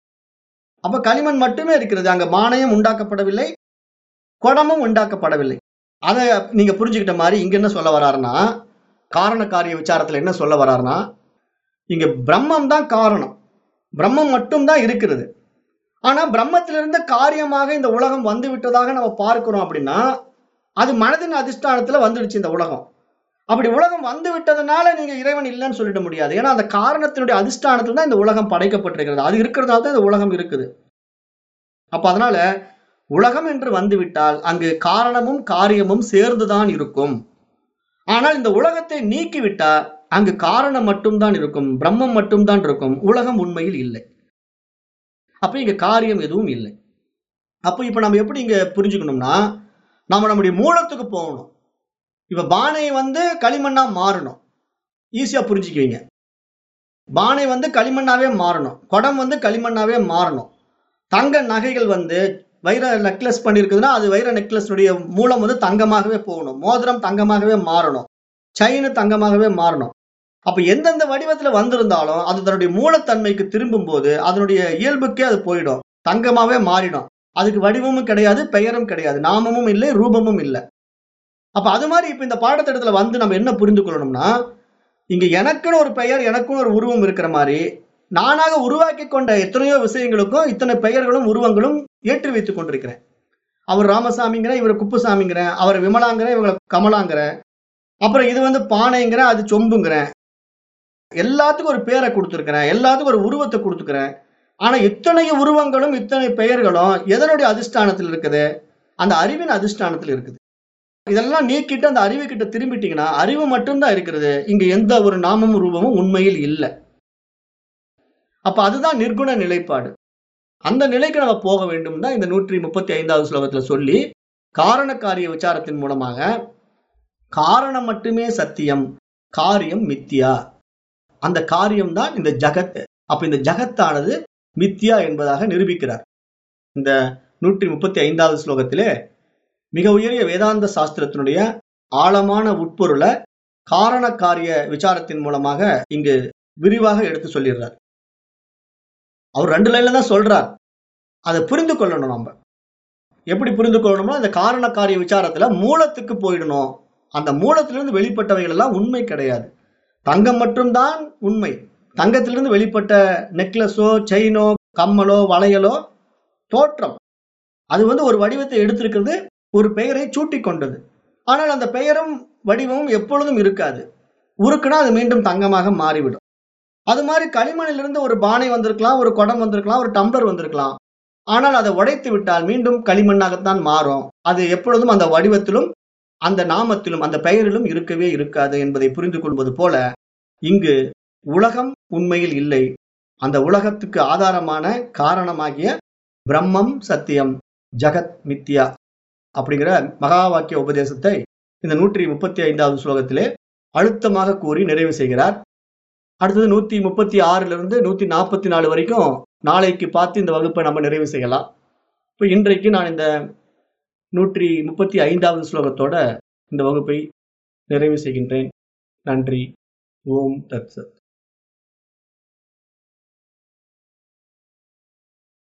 [SPEAKER 1] அப்ப களிமண் மட்டுமே இருக்கிறது அங்க மானயம் உண்டாக்கப்படவில்லை குடமும் உண்டாக்கப்படவில்லை அதை நீங்க புரிஞ்சுக்கிட்ட மாதிரி இங்க என்ன சொல்ல வர்றாருன்னா காரண காரிய விசாரத்துல என்ன சொல்ல வர்றாருன்னா இங்க பிரம்மம் தான் காரணம் பிரம்மம் மட்டும் தான் இருக்கிறது ஆனா பிரம்மத்திலிருந்து காரியமாக இந்த உலகம் வந்து விட்டதாக நம்ம பார்க்கிறோம் அப்படின்னா அது மனதின் அதிஷ்டானத்துல வந்துடுச்சு இந்த உலகம் அப்படி உலகம் வந்து விட்டதுனால நீங்க இறைவன் இல்லைன்னு சொல்லிட முடியாது ஏன்னா அந்த காரணத்தினுடைய அதிஷ்டானத்துல தான் இந்த உலகம் படைக்கப்பட்டிருக்கிறது அது இருக்கிறதால தான் இந்த உலகம் இருக்குது அப்ப அதனால உலகம் என்று வந்துவிட்டால் அங்கு காரணமும் காரியமும் சேர்ந்துதான் இருக்கும் ஆனால் இந்த உலகத்தை நீக்கிவிட்டா அங்கு காரணம் மட்டும்தான் இருக்கும் பிரம்மம் மட்டும்தான் இருக்கும் உலகம் உண்மையில் இல்லை அப்ப இங்க காரியம் எதுவும் இல்லை அப்ப இப்ப நம்ம எப்படி இங்க புரிஞ்சுக்கணும்னா நம்ம நம்முடைய மூலத்துக்கு போகணும் இப்ப பானை வந்து களிமண்ணா மாறணும் ஈஸியா புரிஞ்சுக்குவீங்க பானை வந்து களிமண்ணாவே மாறணும் குடம் வந்து களிமண்ணாவே மாறணும் தங்க நகைகள் வந்து வைர நெக்லஸ் பண்ணியிருக்குதுன்னா அது வைர நெக்லஸுடைய மூலம் வந்து தங்கமாகவே போகணும் மோதிரம் தங்கமாகவே மாறணும் செயின் தங்கமாகவே மாறணும் அப்ப எந்தெந்த வடிவத்துல வந்திருந்தாலும் அது தன்னுடைய மூலத்தன்மைக்கு திரும்பும் போது அதனுடைய இயல்புக்கே அது போயிடும் தங்கமாவே மாறிடும் அதுக்கு வடிவமும் கிடையாது பெயரும் கிடையாது நாமமும் இல்லை ரூபமும் இல்லை அப்ப அது மாதிரி இப்ப இந்த பாடத்திட்டத்துல வந்து நம்ம என்ன புரிந்து கொள்ளணும்னா இங்க எனக்குன்னு ஒரு பெயர் எனக்குன்னு ஒரு உருவம் இருக்கிற மாதிரி நானாக உருவாக்கி கொண்ட எத்தனையோ விஷயங்களுக்கும் இத்தனை பெயர்களும் உருவங்களும் ஏற்றி வைத்துக் கொண்டிருக்கிறேன் அவர் ராமசாமிங்கிறேன் இவர் குப்புசாமிங்கிறேன் அவர் விமலாங்கிறேன் இவங்களை கமலாங்கிறேன் அப்புறம் இது வந்து பானைங்கிறேன் அது சொம்புங்கிறேன் எல்லாத்துக்கும் ஒரு பேரை கொடுத்துருக்கிறேன் எல்லாத்துக்கும் ஒரு உருவத்தை கொடுத்துக்கிறேன் ஆனா இத்தனை உருவங்களும் இத்தனை பெயர்களும் எதனுடைய அதிஷ்டானத்தில் இருக்குது அந்த அறிவின் அதிஷ்டானத்தில் இருக்குது இதெல்லாம் நீக்கிட்டு அந்த அறிவு கிட்ட திரும்பிட்டீங்கன்னா அறிவு மட்டும்தான் இருக்கிறது இங்க எந்த ஒரு நாமமும் ரூபமும் உண்மையில் இல்லை அப்ப அதுதான் நிர்குண நிலைப்பாடு அந்த நிலைக்கு நம்ம போக வேண்டும் தான் இந்த நூற்றி முப்பத்தி ஐந்தாவது ஸ்லோகத்துல சொல்லி காரண காரிய விசாரத்தின் மூலமாக காரணம் மட்டுமே சத்தியம் காரியம் மித்தியா அந்த காரியம் தான் இந்த ஜகத் அப்ப இந்த ஜகத்தானது மித்தியா என்பதாக நிரூபிக்கிறார் இந்த நூற்றி முப்பத்தி ஐந்தாவது ஸ்லோகத்திலே மிக உயரிய வேதாந்த சாஸ்திரத்தினுடைய ஆழமான உட்பொருளை காரண காரிய விசாரத்தின் மூலமாக இங்கு விரிவாக எடுத்து சொல்லிடுறார் அவர் ரெண்டு லைன்ல தான் சொல்றார் அதை புரிந்து கொள்ளணும் நம்ம எப்படி புரிந்து கொள்ளணும்னா இந்த காரண காரிய விசாரத்துல மூலத்துக்கு போயிடணும் அந்த மூலத்திலிருந்து வெளிப்பட்டவைகள் எல்லாம் உண்மை கிடையாது தங்கம் மட்டும்தான் உண்மை தங்கத்திலிருந்து வெளிப்பட்ட நெக்லஸோ செயினோ கம்மலோ வளையலோ தோற்றம் அது வந்து ஒரு வடிவத்தை எடுத்திருக்கிறது ஒரு பெயரை சூட்டி கொண்டது ஆனால் அந்த பெயரும் வடிவமும் எப்பொழுதும் இருக்காது உருக்குனா அது மீண்டும் தங்கமாக மாறிவிடும் அது மாதிரி களிமண்ணிலிருந்து ஒரு பானை வந்திருக்கலாம் ஒரு குடம் வந்திருக்கலாம் ஒரு டம்ளர் வந்திருக்கலாம் ஆனால் அதை உடைத்து விட்டால் மீண்டும் களிமண்ணாகத்தான் மாறும் அது எப்பொழுதும் அந்த வடிவத்திலும் அந்த நாமத்திலும் அந்த பெயரிலும் இருக்கவே இருக்காது என்பதை புரிந்து கொள்வது போல இங்கு உலகம் உண்மையில் இல்லை அந்த உலகத்துக்கு ஆதாரமான காரணமாகிய பிரம்மம் சத்தியம் ஜகத் மித்யா அப்படிங்கிற மகா வாக்கிய உபதேசத்தை இந்த நூற்றி முப்பத்தி ஐந்தாவது ஸ்லோகத்திலே அழுத்தமாக கூறி நிறைவு செய்கிறார் அடுத்தது நூத்தி முப்பத்தி ஆறுல இருந்து நூத்தி நாற்பத்தி நாலு வரைக்கும் நாளைக்கு பார்த்து இந்த வகுப்பை நம்ம நிறைவு செய்யலாம் இப்போ இன்றைக்கு நான் இந்த நூற்றி முப்பத்தி ஐந்தாவது ஸ்லோகத்தோட இந்த வகுப்பை நிறைவு செய்கின்றேன் நன்றி ஓம் தத் சத்